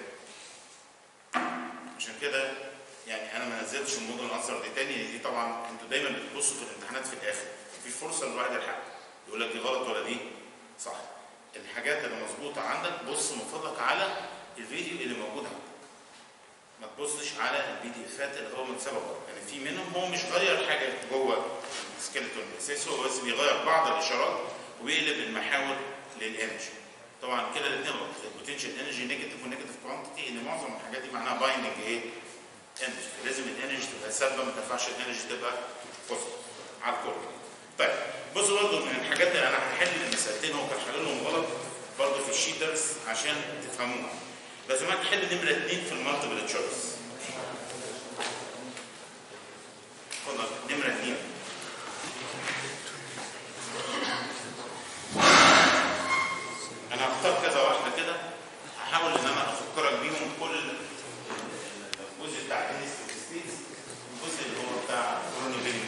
عشان كده يعني انا ما نزلتش الموديل انسر دي تاني لأن دي طبعا انتوا دايما بتبصوا في الامتحانات في الاخر في فرصه للواحد يلحق يقول لك دي غلط ولا دي صح الحاجات اللي مظبوطه عندك بص من فضلك على الفيديو اللي موجود عندك ما تبصش على البي دي افات اللي هو متسابق يعني في منهم هو مش غير حاجه جوه السكيلتون الاساسي هو بس بيغير بعض الاشارات وبيقلب المحاور للانرجي طبعا كده الاثنين غلط البوتنشال انرجي نيجاتيف ونيجاتيف كوانتيتي ان معظم الحاجات دي معناها بايندنج ايه؟ انرجي لازم الانرجي تبقى ثابته ما تنفعش الانرجي تبقى بوزيتيف على الكل طيب بصوا برضه من الحاجات اللي انا هحل المسالتين هو كان حللهم غلط برضه في الشيترز عشان تفهموها لو سمحت حل نمره اثنين في المالتيبل تشويس اتفضل نمره اثنين انا هختار كذا واحده كده هحاول ان انا افكرك بيهم كل الجزء بتاع الانستيك ستيتس الجزء اللي هو بتاع كوروني بيني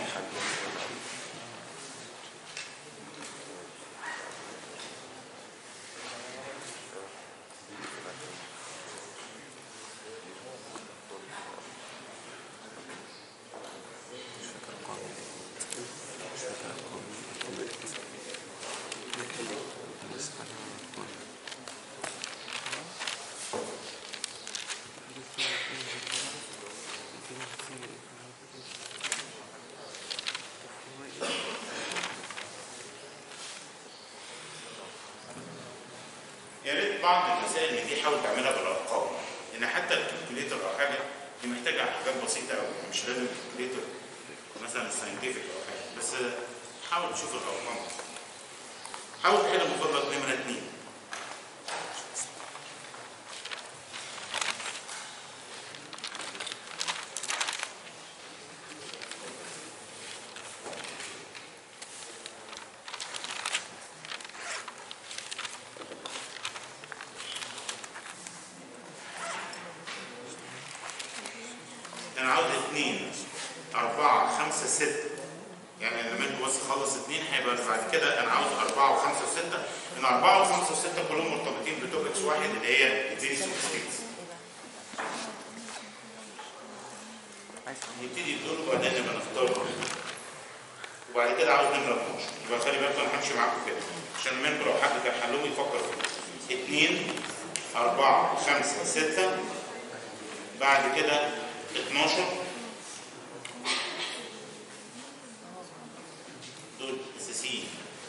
المسائل من دي حاول تعملها بالارقام لان حتى الكالكوليتر او حاجه دي محتاجه حاجات بسيطه قوي مش لازم الكالكوليتر مثلا ساينتفك او حاجه بس حاول تشوف الارقام حاول تحل مفضل نمره اثنين انا عاوز اثنين أربعة خمسة ستة يعني لما انت بس خلص اثنين هيبقى بعد كده انا عاوز أربعة وخمسة وستة ان أربعة وخمسة وستة كلهم مرتبطين بتوبكس واحد اللي هي الدينيس ستيتس نبتدي الدور وبعدين نبقى نختار وبعد كده عاوز نمرة 12 يبقى خلي بالكم انا همشي معاكم كده عشان منكم لو حد كان حلهم يفكر فيه اثنين أربعة خمسة ستة بعد كده 12 دول اساسيين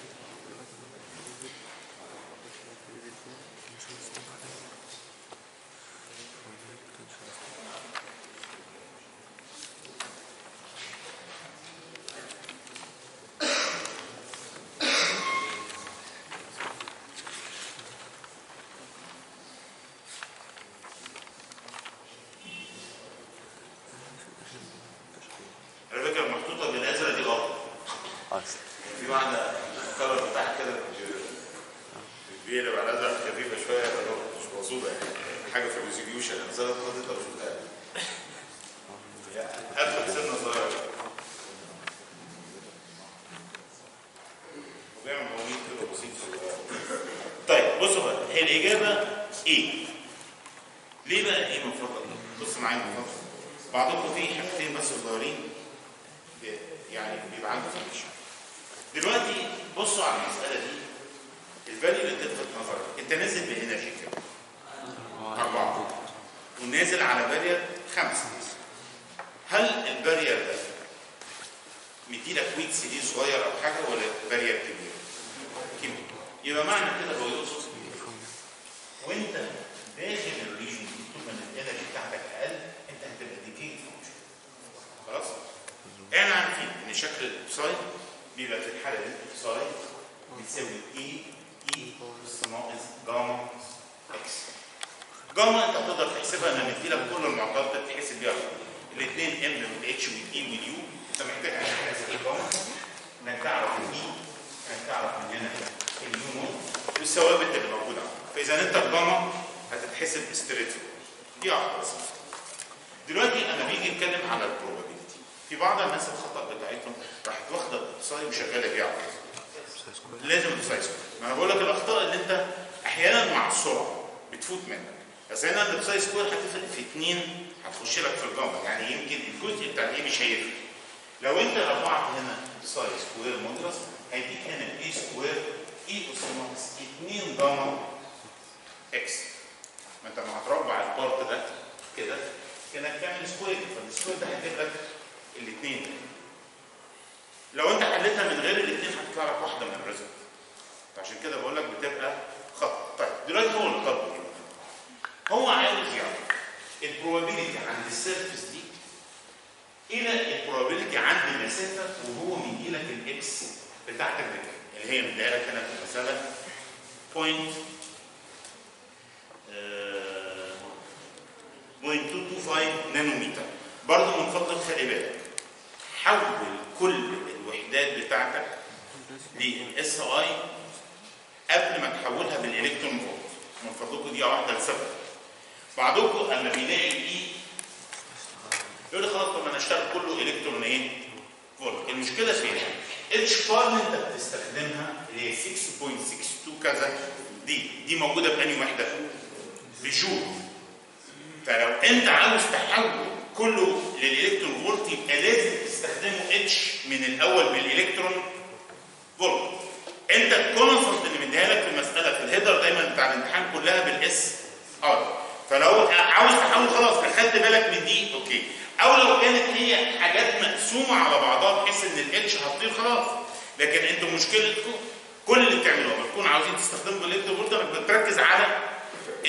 على فكره المحطوطه بالازرق دي غلط اصل في واحده الكلر بتاعها كده بيقلب على الازرق خفيفه شويه اللي هو مش مقصوده يعني حاجه في الريزوليوشن انا زي خدتها وشفتها ادخل سنه صغيره وبيعمل موميت كده بسيط صغير. طيب بصوا بقى هي الاجابه ايه؟ ليه بقى ايه من فضلك؟ بص معايا من فضلك بعضكم في حاجتين بس صغيرين يعني بيبقى عنده فانكشن دلوقتي بصوا على المساله دي الفاليو اللي تلفت نظرك انت نازل بانرجي كام؟ أربعة ونازل على بارير خمسة هل البارير ده مديلك ويت سي دي صغير أو حاجة ولا بارير كبير؟ كبير يبقى معنى كده هو يقصد وانت داخل الريجن دي طول ما الانرجي بتاعتك اقل انت هتبقى ديكيد فانكشن خلاص؟ احنا عارفين ان شكل الاوكسايد بيبقى في الحاله دي الاوكسايد بتساوي اي اي اس ناقص جاما اكس جاما انت تقدر تحسبها انا مدي لك كل المعطيات اللي تحسب بيها الاثنين ام والاتش والاي واليو انت محتاج تحسب ايه جاما انك تعرف الاي انك تعرف من هنا اليو نوت والثوابت اللي موجوده فاذا انت الجاما هتتحسب ستريت دي واحده بس دلوقتي انا بيجي اتكلم على البروبابيلتي في بعض الناس الخطا بتاعتهم راحت واخده الاقصائي وشغاله بيه على طول. لازم السايز ما انا بقول لك الاخطاء اللي انت احيانا مع السرعه بتفوت منك بس هنا الاقصائي سكوير هتفرق في اثنين هتخش لك في الجامعه يعني يمكن الجزء بتاع الايه مش هيفرق لو انت رفعت هنا سايز سكوير مودرس هيديك هنا اي سكوير اي اس ناقص 2 جاما اكس ما انت لما هتربع البارت ده كده كانك تعمل سكوير فالسكوير ده هيجيب لك الاثنين لو انت حلتها من غير الاثنين هتطلع لك واحده من الريزلت عشان كده بقول لك بتبقى خط طيب دلوقتي هو اللي طالبه ايه؟ هو عاوز يعرف البروبابيلتي عند السيرفيس دي الى البروبابيلتي عند المسافه وهو مديلك الاكس بتاعتك بكام اللي هي مديها لك هنا في المساله بوينت 0.225 نانومتر برضه من فضلك خلي بالك حول كل الوحدات بتاعتك للاس اي قبل ما تحولها بالالكترون فولت من فضلكم دي واحده لسبب بعضكم لما بيلاقي الاي يقول لي خلاص طب ما انا اشتغل كله الكترون ايه؟ فولت المشكله فين؟ اتش بار اللي انت بتستخدمها اللي هي 6.62 كذا دي دي موجوده بأنهي وحده؟ بجول فلو انت عاوز تحول كله للالكترون فولت يبقى لازم تستخدمه اتش من الاول بالالكترون فولت انت الكونسنت اللي مديها لك في المساله في الهيدر دايما بتاع الامتحان كلها بالاس ار فلو عاوز تحول خلاص اخدت بالك من دي اوكي او لو كانت هي حاجات مقسومه على بعضها بحيث ان الاتش هتطير خلاص لكن انتوا مشكلتكم كل اللي بتعملوه لما تكونوا عاوزين تستخدموا بالالكترون فولت انك بتركز على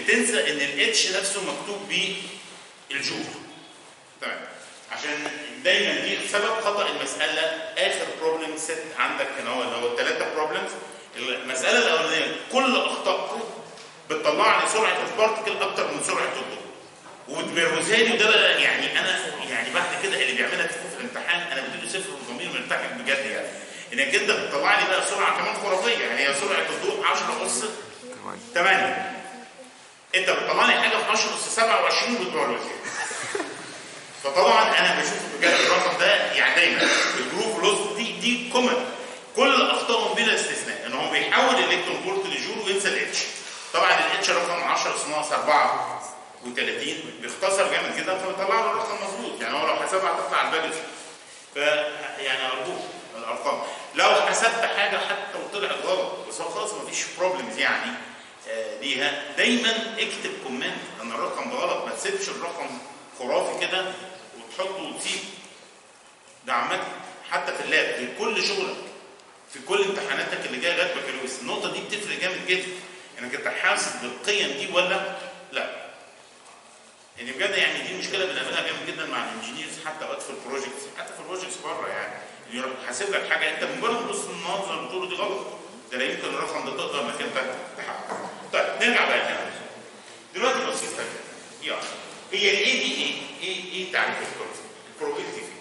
بتنسى ان الاتش نفسه مكتوب بالجول تمام عشان دايما دي سبب خطا المساله اخر بروبلم ست عندك هنا هو اللي هو الثلاثه بروبلمز المساله الاولانيه كل اخطائكم بتطلع لي سرعه البارتكل اكتر من سرعه الضوء وتبروزها لي وده بقى يعني انا يعني بعد كده اللي بيعملها في الامتحان انا بديله صفر وضمير مرتاح بجد يعني انك انت بتطلع لي بقى سرعه كمان خرافيه يعني هي سرعه الضوء 10 اس 8 انت بتطلع لي حاجه في 10 اس 27 وتبروزها فطبعا انا بشوف بجد الرقم ده يعني دايما الجروف لوس دي دي كومن كل اخطائهم بلا استثناء ان هو بيحول الالكترون فولت لجول وينسى الاتش طبعا الاتش رقم 10 اس ناقص 34 بيختصر جامد جدا فبيطلع له الرقم مظبوط يعني هو لو حسبها هتطلع الفاليوز ف يعني ارجوك الارقام لو حسبت حاجه حتى وطلعت غلط بس هو خلاص مفيش بروبلمز يعني آه ليها دايما اكتب كومنت ان الرقم ده غلط ما تسيبش الرقم خرافي كده وتحطه وتسيب ده عامة حتى في اللاب في كل شغلك في كل امتحاناتك اللي جايه لغايه بكالوريوس النقطه دي بتفرق جامد جدا انك انت حاسس بالقيم دي ولا لا يعني بجد يعني دي مشكله بنقابلها جامد جدا مع الانجينيرز حتى وقت في البروجكتس حتى في البروجكتس بره يعني اللي يروح حاسب لك حاجه انت مجرد تبص المنظر بتقول دي غلط ده لا يمكن الرقم ده تقدر انك انت تحققه طيب نرجع بقى هنا دلوقتي بسيطه كده يلا هي الاي دي ايه؟ ايه ايه تعريف البروبابيلتي فيه؟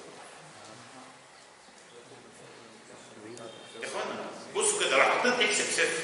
يا اخوانا بصوا كده لو حطيت اكس بصفر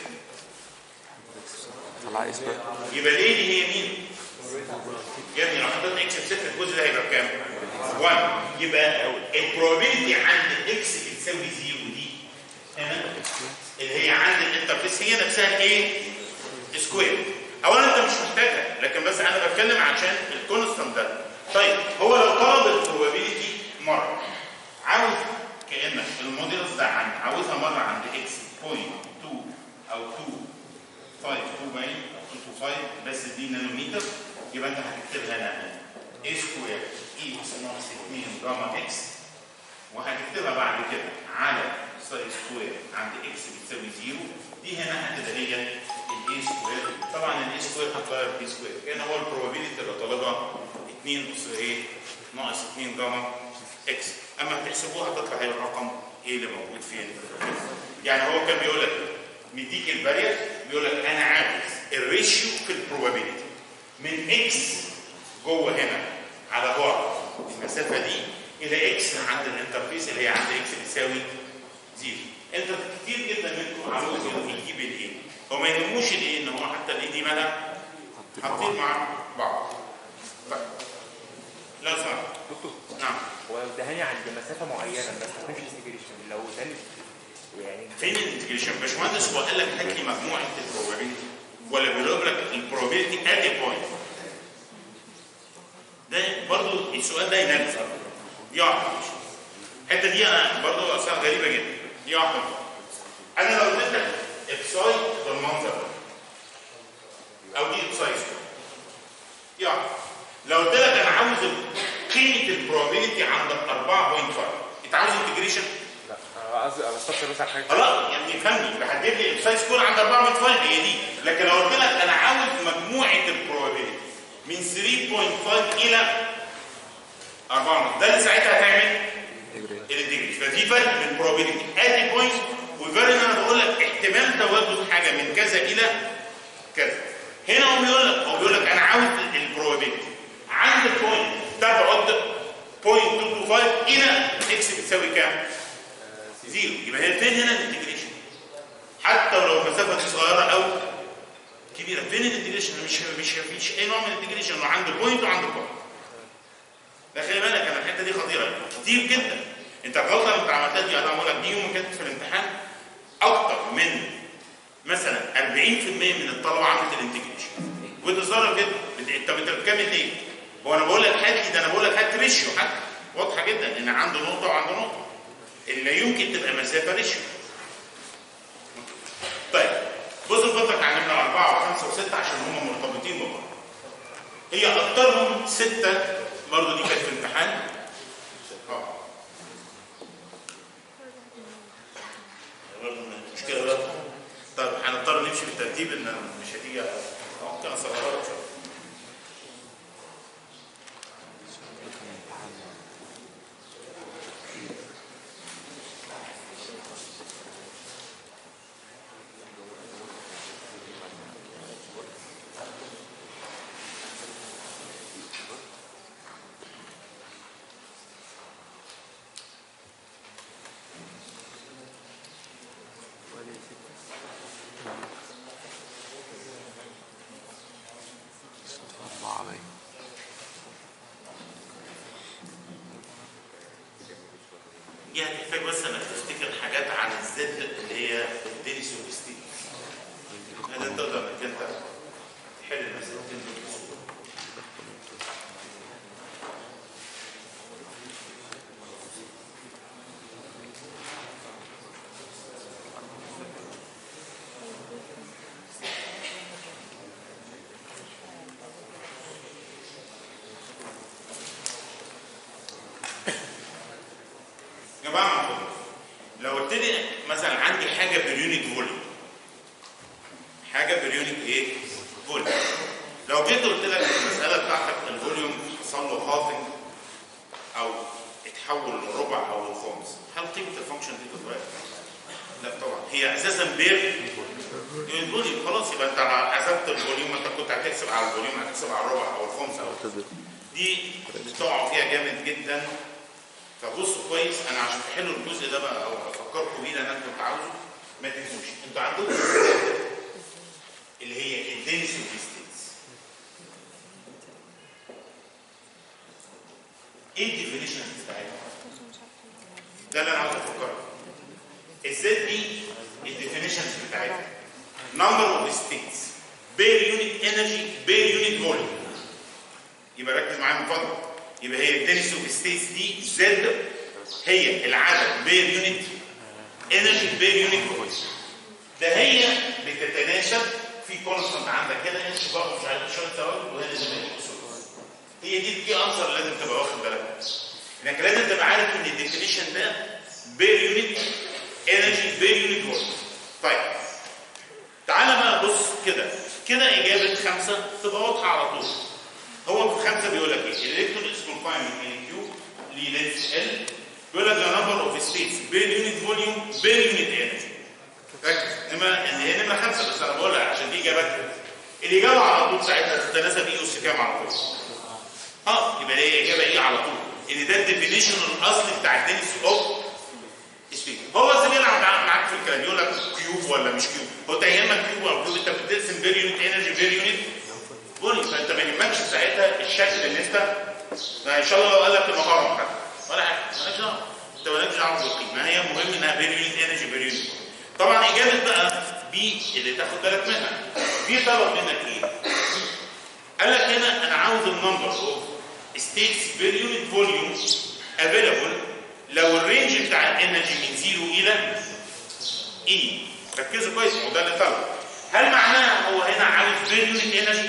طلع اسمه يبقى ليه دي هي مين؟ يا ابني لو حطيت اكس بصفر الجزء ده هيبقى بكام؟ 1 يبقى البروبابيلتي عند اكس بتساوي زيرو دي هنا اللي هي عند الانترفيس هي نفسها ايه؟ سكوير اولا انت مش محتاجها لكن بس انا بتكلم عشان الكونستانت ده طيب هو لو طلب البروبابيلتي مره عاوز كانك الموديلز ده عند عاوزها مره عند اكس بوينت 2 او 2 5 2 باين او 2 5 بس دي نانومتر يبقى انت هتكتبها هنا اي سكوير اي ناقص 2 جاما اكس وهتكتبها بعد كده على ساي سكوير عند اكس بتساوي زيرو دي هنا هتبقى هي الاي سكوير طبعا الاي سكوير هتغير بي سكوير هنا هو البروبابيلتي اللي طالبها 2 اس ايه ناقص 2 جاما اكس اما هتحسبوها هتطلع هي الرقم ايه اللي موجود فين يعني هو كان بيقول لك مديك الفاريبل بيقول لك انا عاوز الريشيو في البروبابيلتي من اكس جوه هنا على بعد المسافه دي الى اكس عند الانترفيس اللي هي عند اكس بتساوي زيرو انت كتير جدا منكم عاوز يجيب الايه هو ما يهموش الايه ان هو حتى الايه دي مالها حاطين مع بعض طيب لو سمحت دكتور نعم هو لو ادهاني عند مسافه معينه ما استخدمش انتجريشن لو اداني يعني فين الانتجريشن باشمهندس هو قال لك هات لي مجموعه البروبابيلتي ولا بيقول لك البروبابيلتي ات ا بوينت ده برضو السؤال ده ينفع دي واحده الحته دي انا برضو اصلا غريبه جدا دي واحده انا لو اديتك ابساي بالمنظر ده او دي ابساي دي واحده لو قلت لك انا عاوز قيمه البروبابيلتي عند 4.5 انت عاوز انتجريشن لا انا قصدي انا بستفسر بس على حاجه خلاص يعني فهمني بحدد لي السايز سكور عند 4.5 هي دي لكن لو قلت لك انا عاوز مجموعه البروبابيلتي من 3.5 الى 4 ده اللي ساعتها هتعمل الانتجريشن ففي فرق بين البروبابيلتي ادي بوينت وفرق ان انا بقول لك احتمال تواجد حاجه من كذا الى كذا هنا هو بيقول لك هو بيقول لك انا عاوز البروبابيلتي عند بوينت تبعد 0.225 الى اكس بتساوي كام؟ زيرو يبقى هي فين هنا الانتجريشن حتى ولو المسافه دي صغيره او كبيره فين الانتجريشن مش مش فيش اي نوع من الانتجريشن انه عنده بوينت وعنده بوينت ده خلي بالك انا الحته دي خطيره كتير جدا انت الغلطه اللي انت عملتها دي انا بقول لك دي يوم كانت في الامتحان اكتر من مثلا 40% من الطلبه عملت الانتجريشن وده ظاهر جدا بت- انت انت بتكمل ليه؟ هو انا بقول لك هات لي ده انا بقول لك هات ريشيو حتى واضحه جدا ان عنده نقطه وعنده نقطه اللي لا يمكن تبقى مسافه ريشيو طيب بصوا فضلك علمنا أربعة وخمسة وستة عشان هم مرتبطين ببعض هي أكترهم ستة برضه دي كانت في امتحان اه برضه مشكلة بقى طيب هنضطر نمشي بالترتيب ان مش هتيجي ممكن اصغرها لك شويه أربعة باين يعني محتاج بس انك تفتكر حاجات عن الزد اللي هي الديلي سوفيستيك هذا انت تقدر انك انت تحل المسألتين دول بسهوله يا جماعه خد. لو قلت لي مثلا عندي حاجه باليونت فوليوم حاجه باليونت ايه؟ فوليوم لو جيت قلت لك المساله بتاعتك الفوليوم حصل له هافنج او اتحول لربع او لخمس هل قيمه الفانكشن دي تتغير؟ لا طبعا هي اساسا بير يونت فوليوم خلاص يبقى انت حسبت الفوليوم انت كنت هتحسب على الفوليوم هتحسب على الربع او الخمس او دي بتقعوا فيها جامد جدا فبصوا كويس انا عشان تحلوا الجزء ده بقى او افكركم بيه لان انا كنت عاوزه ما تنسوش انتوا عندكم اللي هي الدينس ستيتس ايه الديفينيشن بتاعتها؟ ده اللي انا عاوز افكركم الزد دي الديفينيشنز بتاعتها نمبر اوف ستيتس بير يونت انرجي بير يونت فوليوم يبقى ركز معايا من فضلك يبقى هي الدنس اوف ستيتس دي زد هي العدد بير يونت انرجي بير يونت فوليوم ده هي بتتناسب في كونستنت عندك هنا انت بقى مش عارف شويه ثوابت وهنا زمان هي دي دي انسر لازم تبقى واخد بالك انك لازم تبقى عارف ان الديفينيشن ده بير يونت انرجي بير يونت فوليوم طيب تعالى بقى بص كده كده اجابه خمسه تبقى واضحه على طول هو في خمسه بيقول لك ايه الالكترون از كونفايند ان كيو للينس ال بيقول لك ذا نمبر اوف ستيتس بير يونت فوليوم بير يونت انرجي ركز انما ان هي نمره خمسه بس انا بقول لك عشان دي اجابتها الاجابه على طول ساعتها تتناسب اي اس كام على طول اه يبقى هي اجابه ايه على طول ان ده الديفينيشن الاصلي بتاع الدنس اوف سبيك هو زي بيلعب مع- معاك في الكلام يقول لك كيوب ولا مش كيوب هو انت يهمك كيوب او كيوب انت بترسم بير يونت انرجي بير يونت فوليوم فانت ما يهمكش ساعتها الشكل اللي انت ما ان شاء الله لو قال لك المقارنه حتى ولا حاجه مالكش دعوه انت مالكش دعوه بالقيمه هي مهم انها بير يونت انرجي بير يونت طبعا اجابه بقى بي اللي تاخد بالك منها بي طلب منك ايه؟ قال لك هنا انا عاوز النمبر اوف ستيتس بير يونت فوليوم افيلابل لو الرينج بتاع الانرجي من زيرو الى اي ركزوا كويس ما هو ده اللي طلب هل معناها هو هنا عاوز بير يونت انرجي؟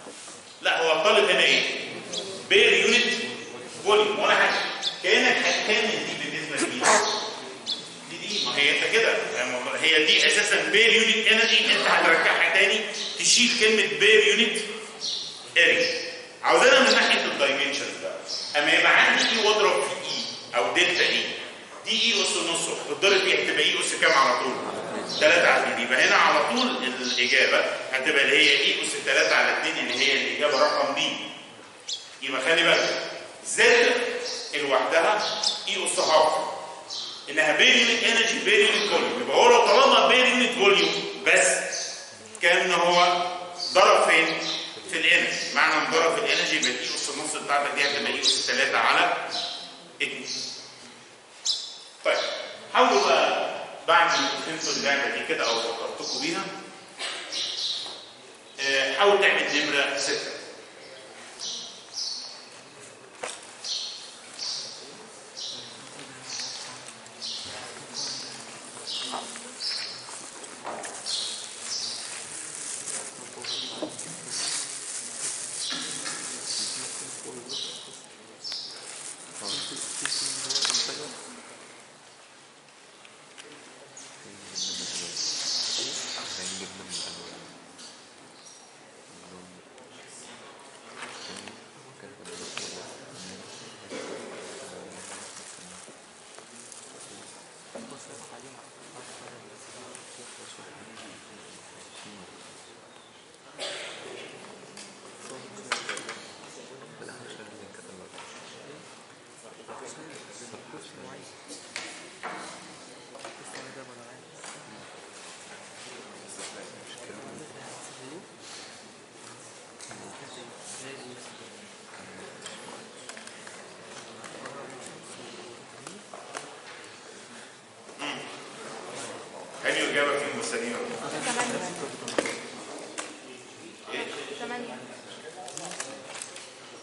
لا هو الطالب هنا ايه؟ بير يونت فوليوم ولا حاجه كانك هتكمل دي بالنسبه لمين؟ دي دي ما هي انت كده هي دي اساسا بير يونت انرجي انت هترجعها تاني تشيل كلمه بير يونت اريا عاوزينها من ناحيه الدايمنشنز بقى اما يبقى عندي اي واضرب في اي او دلتا اي دي اي اس نص تتضرب فيها تبقى اي اس كام على طول؟ 3 على 2 يبقى هنا على طول الاجابه هتبقى اللي هي اي اس 3 على 2 اللي هي الاجابه رقم بي يبقى خلي بالك زد لوحدها اي اس هاف انها بير يونت انرجي بير يونت فوليوم يبقى هو لو طالما بير يونت فوليوم بس كان هو ضرب فين؟ في الانرجي معنى ان ضرب في الانرجي يبقى اي اس النص بتاعتك دي هتبقى اي اس 3 على 2 طيب حاولوا بقى بعد ما فهمتوا اللعبه دي كده او فكرتكم بيها آه، حاول تعمل نمره 6 عشان جبنا من الألوان اللون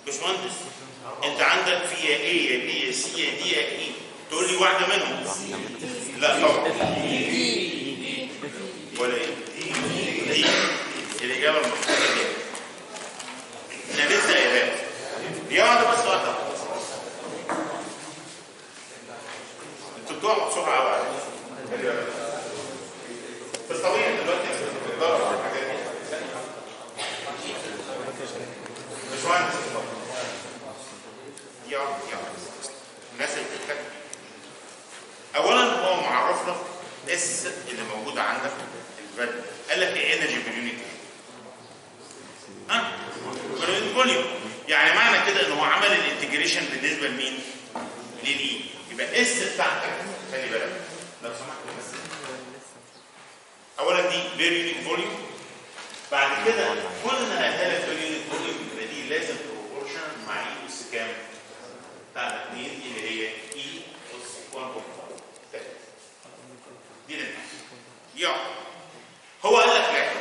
باشمهندس انت عندك في يا ايه يا بي يا سي يا دي يا ايه تقول لي واحده منهم لا طبعا ولا ايه دي الاجابه المفروضه دي احنا لسه قايلها دي واحده بس واحده انتوا بتوع بسرعه قوي على فكرة. بس طبيعي دلوقتي بتدور على الحاجات دي باشمهندس يا يا الناس اللي بتتكلم اولا هو معرف لك اس اللي موجوده عندك الفاليو قال لك ايه انرجي باليونت ها باليونت فوليوم يعني معنى كده ان هو عمل الانتجريشن بالنسبه لمين للاي يبقى اس بتاعتك خلي بالك لو سمحت بس اولا دي بير يونت فوليوم بعد كده كل ما قالها لك بير يونت فوليوم يبقى دي لازم بروبورشن مع اي اس كام بتاع الاثنين اللي هي اي اس 1.5 دي اللي يا هو قال لك لا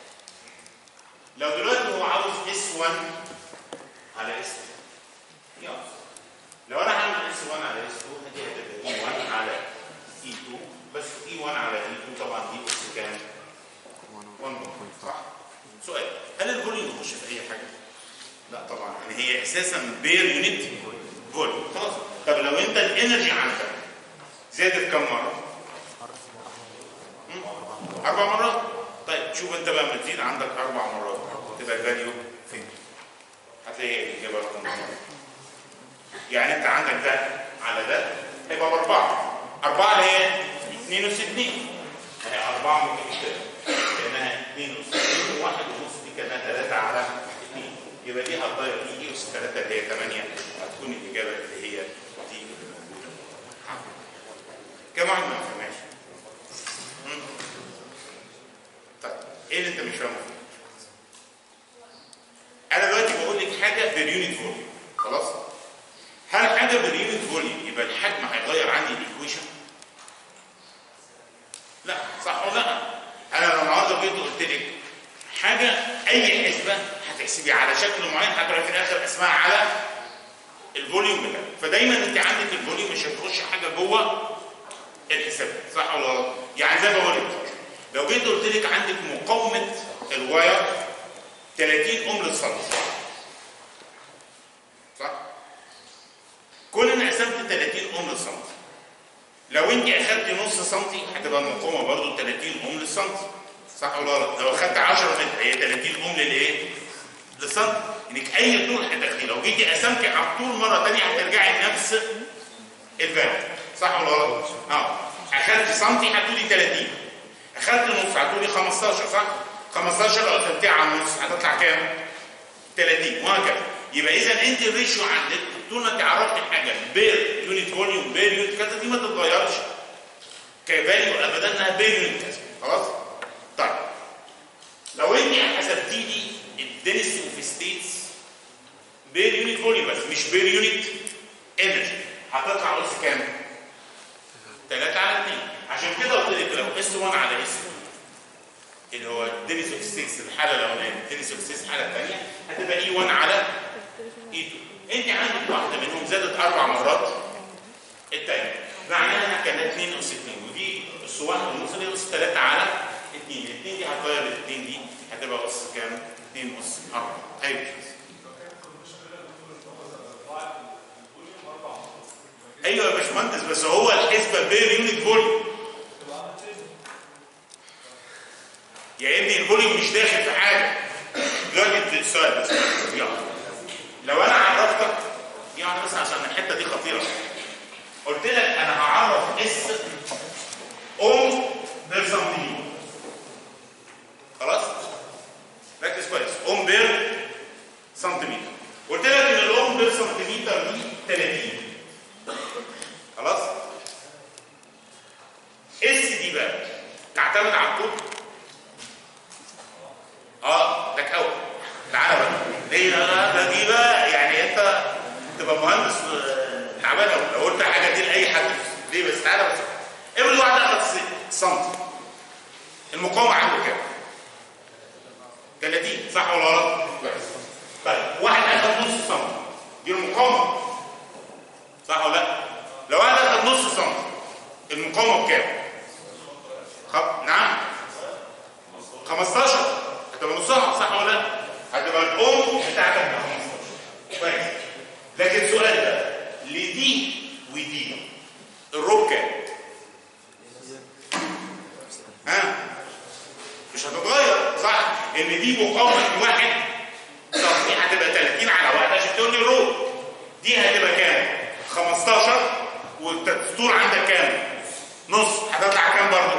لو دلوقتي هو عاوز اس 1 على اس 2 يا لو انا هعمل اس 1 على اس 2 دي هتبقى اي 1 على اي 2 بس اي 1 على اي 2 طبعا دي اس كام 1 صح سؤال هل الفوليوم يخش في اي حاجه لا طبعا يعني هي اساسا بير يونت فوليوم خلاص طب لو انت الانرجي عندك زادت كم مره مم؟ اربع مرات طيب شوف انت بقى لما تزيد عندك اربع مرات تبقى الفاليو فين هتلاقي الاجابه رقم أربعة. يعني انت عندك ده على ده هيبقى باربعه اربعه اللي هي 62 هي اربعه ممكن كده كانها 62 وواحد ونص دي كانها 3 على 2 يبقى دي هتغير دي اس 3 اللي هي 8 هتكون الاجابه اللي هي دي اللي موجوده كم واحد ما فهمهاش مم. طيب ايه اللي انت مش فاهمه فيه؟ انا دلوقتي بقول لك حاجه باليونت فوليوم خلاص هل حاجه باليونت فوليوم يبقى الحجم هيغير عندي الايكويشن لا صح ولا لا انا لو النهارده جيت قلت لك حاجه اي حسبه هتحسبي على شكل معين هتروحي في الاخر اسمها على الفوليوم بتاعك فدايما انت عندك الفوليوم مش هتخش حاجه جوه الحساب صح ولا غلط يعني زي ما بقول لك لو جيت قلت لك عندك مقاومه الواير 30 اوم للسنتي صح كل ان قسمت 30 اوم للسنتي لو انت اخدت نص سنتي هتبقى المقاومه برضه 30 اوم للسنتي صح ولا غلط لو اخدت 10 متر هي 30 اوم للايه للسنتي انك اي طول هتاخديه لو جيتي قسمتي على الطول مره ثانيه هترجعي لنفس الفاليو صح ولا غلط اه اخدت سنتي هتقولي 30 اخدت نص هتقولي 15 صح 15 لو قسمتيها على النص هتطلع كام 30 وهكذا يبقى اذا انت الريشيو عندك طول ما انت عرفت حاجه بير يونت فوليوم بير يونت كذا دي ما تتغيرش كفاليو ابدا انها بير يونت كذا خلاص طيب لو انت حسبتي لي الدنسي اوف ستيتس بير يونت فوليوم بس مش بير يونت انرجي هتطلع اس كام 3 على 2 عشان كده قلت لك لو اس 1 على اس 2 اللي هو الدنس اوف 6 الحاله الاولانيه الدنس اوف 6 الحاله الثانيه هتبقى اي 1 على اي 2 انت عندك واحده منهم زادت اربع مرات الثانيه معناها كانت 2 اس 2 ودي اس 1 ونص دي اس 3 على 2 الاثنين دي هتغير الاثنين دي هتبقى اس كام 2 اس 4 ايوه ايوه يا باشمهندس بس هو الحسبه بير يونت فوليوم يا ابني الفوليوم مش داخل في حاجه دلوقتي السؤال بس يلا لو انا عرفتك يعني بس عشان الحته دي خطيره قلت لك انا هعرف اس اوم بير سنتيمتر خلاص ركز كويس اوم بير سنتيمتر قلت لك ان الاوم بير سنتيمتر دي 30 خلاص اس دي بقى تعتمد على الطول اه ده كون تعالى بقى ليه ده دي بقى يعني انت تبقى مهندس آه، تعبان قوي لو قلت حاجه دي لاي حد ليه بس تعالى بس افرض واحد اخذ سنتي المقاومه عنده كام 30 صح ولا غلط كويس طيب واحد اخذ نص سنتي واحد واحد طب دي هتبقى 30 على واحد عشان تقول لي رو دي هتبقى كام 15 والطول عندك كام نص هتطلع كام برضه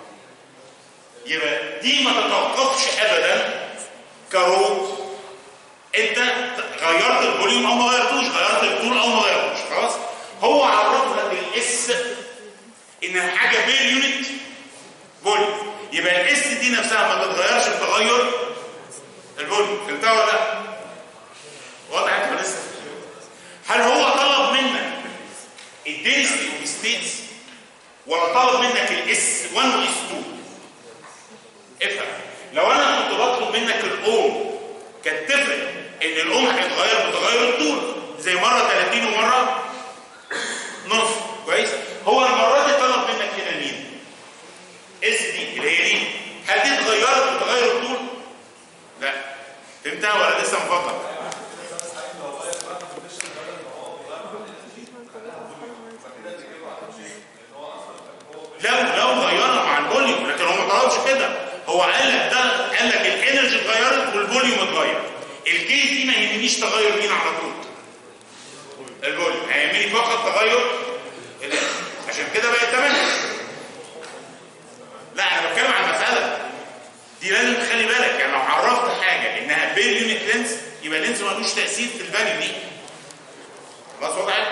يبقى دي ما تتوقفش ابدا كرو انت غيرت الفوليوم او ما غيرتوش غيرت الطول او ما غيرتوش خلاص هو عرف لك الاس انها حاجه بير يونت فوليوم يبقى الاس دي نفسها ما تتغيرش بتغير الفوليوم فهمتها ولا لا وضحت ولا لسه هل هو طلب منك الدنسيتي اوف ستيتس ولا طلب منك الاس 1 واس 2 افهم لو انا كنت بطلب منك الاوم كانت تفرق ان الاوم هيتغير بتغير الطول زي مره 30 ومره نص كويس هو المره دي طلب منك هنا مين اس دي اللي هي دي هل دي اتغيرت بتغير الطول لا فهمتها ولا لسه مفكر لو لو غيرها مع الفوليوم لكن هو ما طلبش كده هو قال لك ده قال لك الانرجي اتغيرت والفوليوم اتغير الكيس دي ما يهمنيش تغير مين على طول الفوليوم هيهمني فقط تغير ال- عشان كده بقت 8 لا انا بتكلم عن المساله دي لازم تخلي بالك يعني لو عرفت حاجه انها بين يونت لينس يبقى اللينس ملوش تاثير في الفاليو دي خلاص وضعت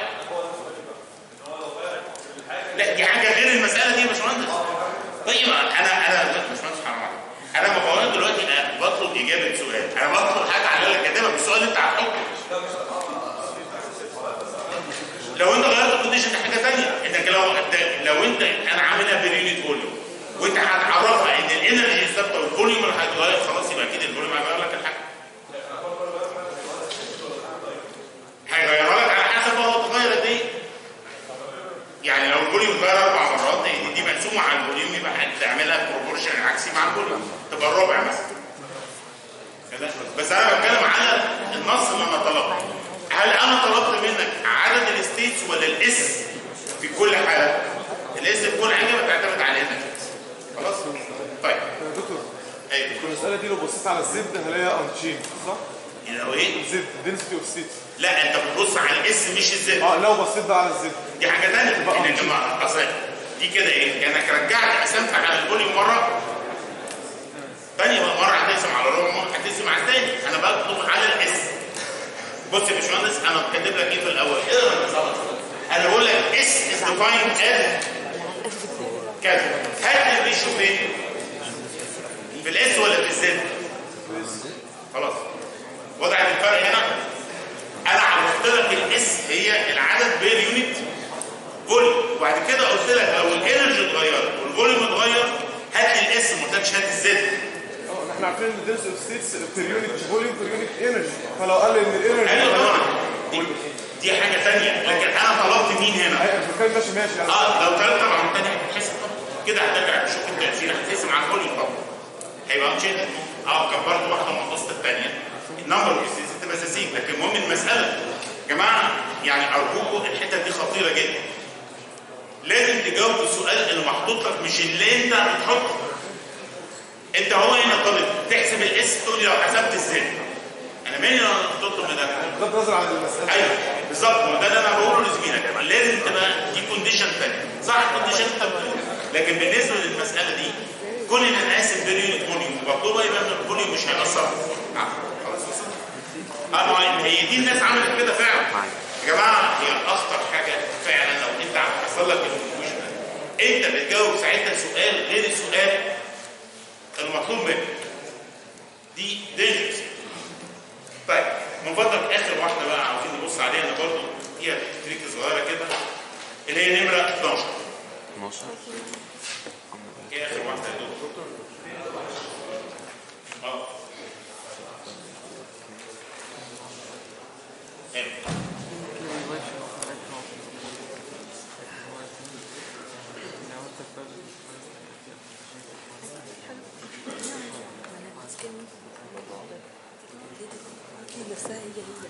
لا دي حاجه غير المساله دي يا باشمهندس طيب انا انا لا، باشمهندس حرام عليك انا ما بقول دلوقتي أنا بطلب اجابه سؤال انا بطلب حاجه على اللي كاتبها بالسؤال اللي انت هتحطه لو انت غيرت الكونديشن دي حاجه ثانيه انك لو لو انت انا عاملها باليونت فوليوم وانت هتعرفها ان الانرجي ثابته والفوليوم اللي هيتغير خلاص يبقى اكيد الفوليوم هيغير لك الحاجه هيغيرها لك على حسب هو اتغير قد ايه يعني لو الفوليوم اتغير اربع مرات دي, دي مقسومه على الفوليوم يبقى هتعملها بروبورشن عكسي مع الفوليوم تبقى الربع مثلا كده؟ بس انا بتكلم على النص اللي انا طلبته هل انا طلبت منك عدد الستيتس ولا الاس في كل حاله الاس في كل حاجه بتعتمد على انك خلاص طيب يا دكتور ايوه المسألة دي لو بصيت على الزد هلاقيها انشين صح؟ لو ايه الزد density اوف ستيتس لا انت بتبص على الاس مش الزد اه لو بصيت بقى على الزد دي حاجه ثانيه بقى انك ما اصل دي كده ايه كانك رجعت قسمت على الفوليوم مره ثانيه بقى مره هتقسم على ربع مره هتقسم على الثاني انا بطلب على الاس بص يا باشمهندس انا كاتب لك ايه في الاول اقرا النظام انا بقول لك اس از ديفايند از كذا هات الريشيو فين في الاس ولا في الزد خلاص وضعت الفرق هنا انا عرفت لك الاس هي العدد بير يونت فوليوم وبعد كده قلت لك لو الانرجي اتغيرت والفوليوم اتغير هات لي الاس ما قلتلكش هات الزد اه احنا عارفين ان density اوف ستيتس بير يونت فوليوم بير يونت انرجي فلو قال ان الانرجي ايوه طبعا دي, دي حاجه ثانيه لكن انا طلبت مين هنا ايوه البركان ماشي ماشي يعني اه لو كان طبعا الثاني هتتحسب طبعا كده هترجع تشوف التاثير هتقسم على الفوليوم طبعا هيبقى انشيت اه كبرت واحده ومنتصف الثانيه النمبر اوف تبقى اساسيين لكن المهم المساله يا جماعه يعني ارجوكم الحته دي خطيره جدا لازم تجاوب السؤال اللي محطوط لك مش اللي انت هتحطه انت هو هنا طالب تحسب الاس تقول لي لو حسبت ازاي انا مالي لو انا تطلب من ده بغض النظر عن المسألة ايوه بالظبط ما ده اللي انا بقوله لزميلك لازم تبقى دي كونديشن ثانيه صح كونديشن انت بتقول لكن بالنسبه للمساله دي كون ان انا قاسم بين يونت فوليوم وبطلبها يبقى ان الفوليوم مش هيأثر آه، خلاص وصلت اه ما هي- هي دي الناس عملت كده فعلا يا جماعه هي اخطر حاجه فعلا لو انت حصل لك الكونفيوجن انت بتجاوب ساعتها سؤال غير السؤال المطلوب منك دي دينجرس طيب من فضلك اخر واحده بقى عاوزين نبص عليها انا برضه فيها تريك صغيره كده اللي هي نمره 12 12 ايه اخر واحده يا دكتور اه حلو. نفسها هي هي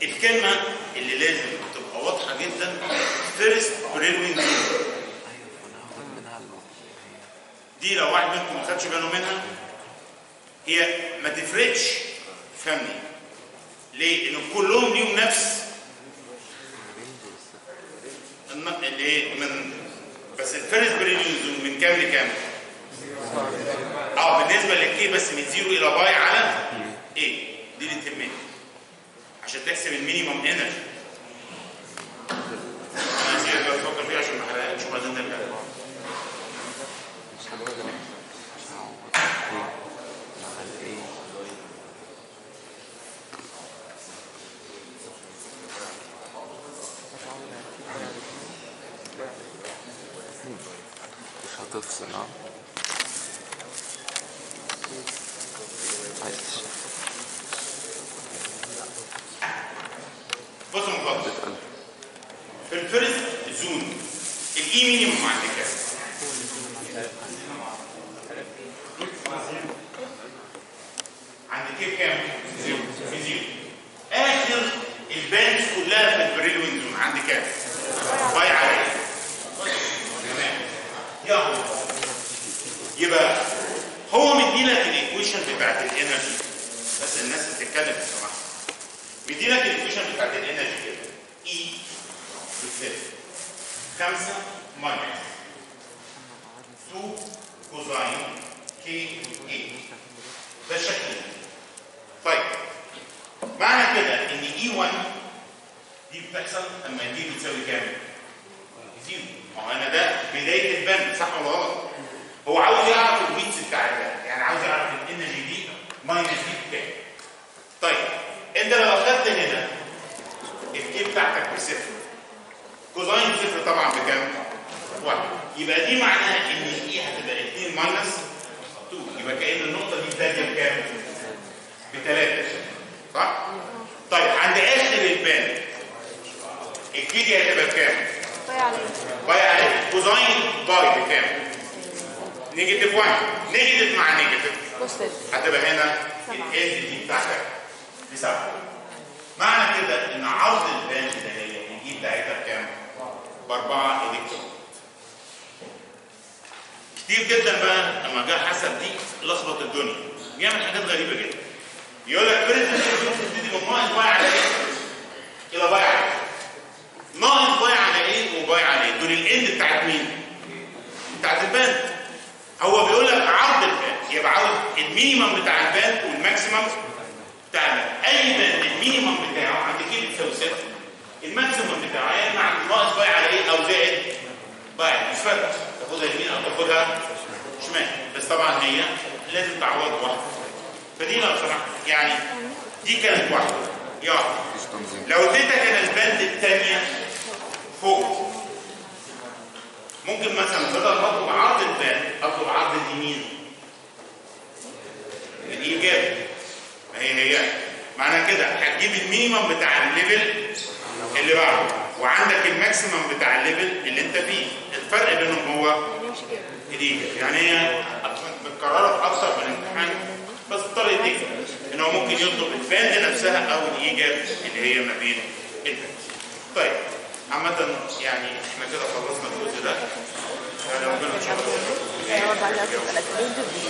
الكلمه اللي لازم تبقى واضحه جدا فيرست بريلوين دي لو واحد منكم ما خدش باله منها هي ما تفرقش فهمني ليه؟ لان كلهم ليهم نفس الن- اللي ايه من بس الفيرست بريلوين من كام لكام؟ اه بالنسبه للكي بس من زيرو الى باي على ايه دي اللي تهمني عشان تحسب المينيمم انرجي انا زيادة بفكر فيها عشان ما احرقكش وبعدين نرجع مش هتفصل ها عايش بص يا مفضل بتقل في الفيرست زون الاي مينيمم عند كام؟ عند كيف كام؟ زيرو في زيرو اخر البانز كلها في البريلوين زون عند كام؟ باي على تمام يلا يبقى هو مديلك الايكويشن بتاعت الانرجي بس الناس بتتكلم يا سماحه مديلك الايكويشن بتاعت الانرجي كده اي بتساوي 5 ماينس 2 كوزاين كي اي ده الشكل طيب معنى كده ان اي 1 دي بتحصل اما دي بتساوي كام؟ زيرو ما هو انا ده بدايه البند صح ولا غلط؟ هو عاوز يعرف الويتس بتاع البند يعني عاوز يعرف الانرجي دي ماينس دي بكام طيب انت لو اخدت هنا الكي بتاعتك بصفر كوزاين صفر طبعا بكام؟ واحد يبقى دي معناها ان الاي هتبقى 2 ماينس 2 يبقى كأن النقطة دي بادية بكام؟ بثلاثة صح؟ طيب عند آخر البان الكي دي هتبقى بكام؟ باي عليه باي عليه كوزاين باي بكام؟ نيجاتيف 1 نيجاتيف مع نيجاتيف بوزيتيف هتبقى هنا سبعة. الاس دي بتاعتك بسبعة معنى كده ان عرض البانش ده هي الجي بتاعتها بكام؟ باربعة الكترون كتير جدا بقى لما جه حسب دي لخبط الدنيا بيعمل حاجات غريبة جدا يقول لك فريد تبتدي من ناقص باي على ايه؟ الى باي على ايه؟ ناقص باي على ايه وباي على ايه؟ دول الاند بتاعت مين؟ بتاعت الباند هو بيقول لك عرض الباند يبقى عاوز المينيمم بتاع الباند والماكسيمم بتاع الباند اي باند المينيمم بتاعه عند كده بتساوي 6 الماكسيمم بتاعه يا اما ناقص باي على ايه او زائد باي مش فارقه تاخدها يمين او تاخدها شمال بس طبعا هي لازم تعوض واحده فدي لو سمحت يعني دي كانت واحده يلا مفيش تنظيم لو اديتك انا البند الثانيه فوق ممكن مثلا بدل ما اطلب عرض البند اطلب عرض اليمين الايجاب ما هي هي معنى كده هتجيب المينيمم بتاع الليفل اللي بعده وعندك الماكسيمم بتاع الليفل اللي انت فيه الفرق بينهم هو نمشي كده الايجاب يعني هي متكرره في اكثر من امتحان بس بطريقه ايه ان هو ممكن يطلب الباند نفسها او الايجاب اللي هي ما بين الباند طيب عامة يعني احنا كده خلصنا الجزء ده يعني ربنا ان شاء الله هو بعد كده تبقى الأسئلة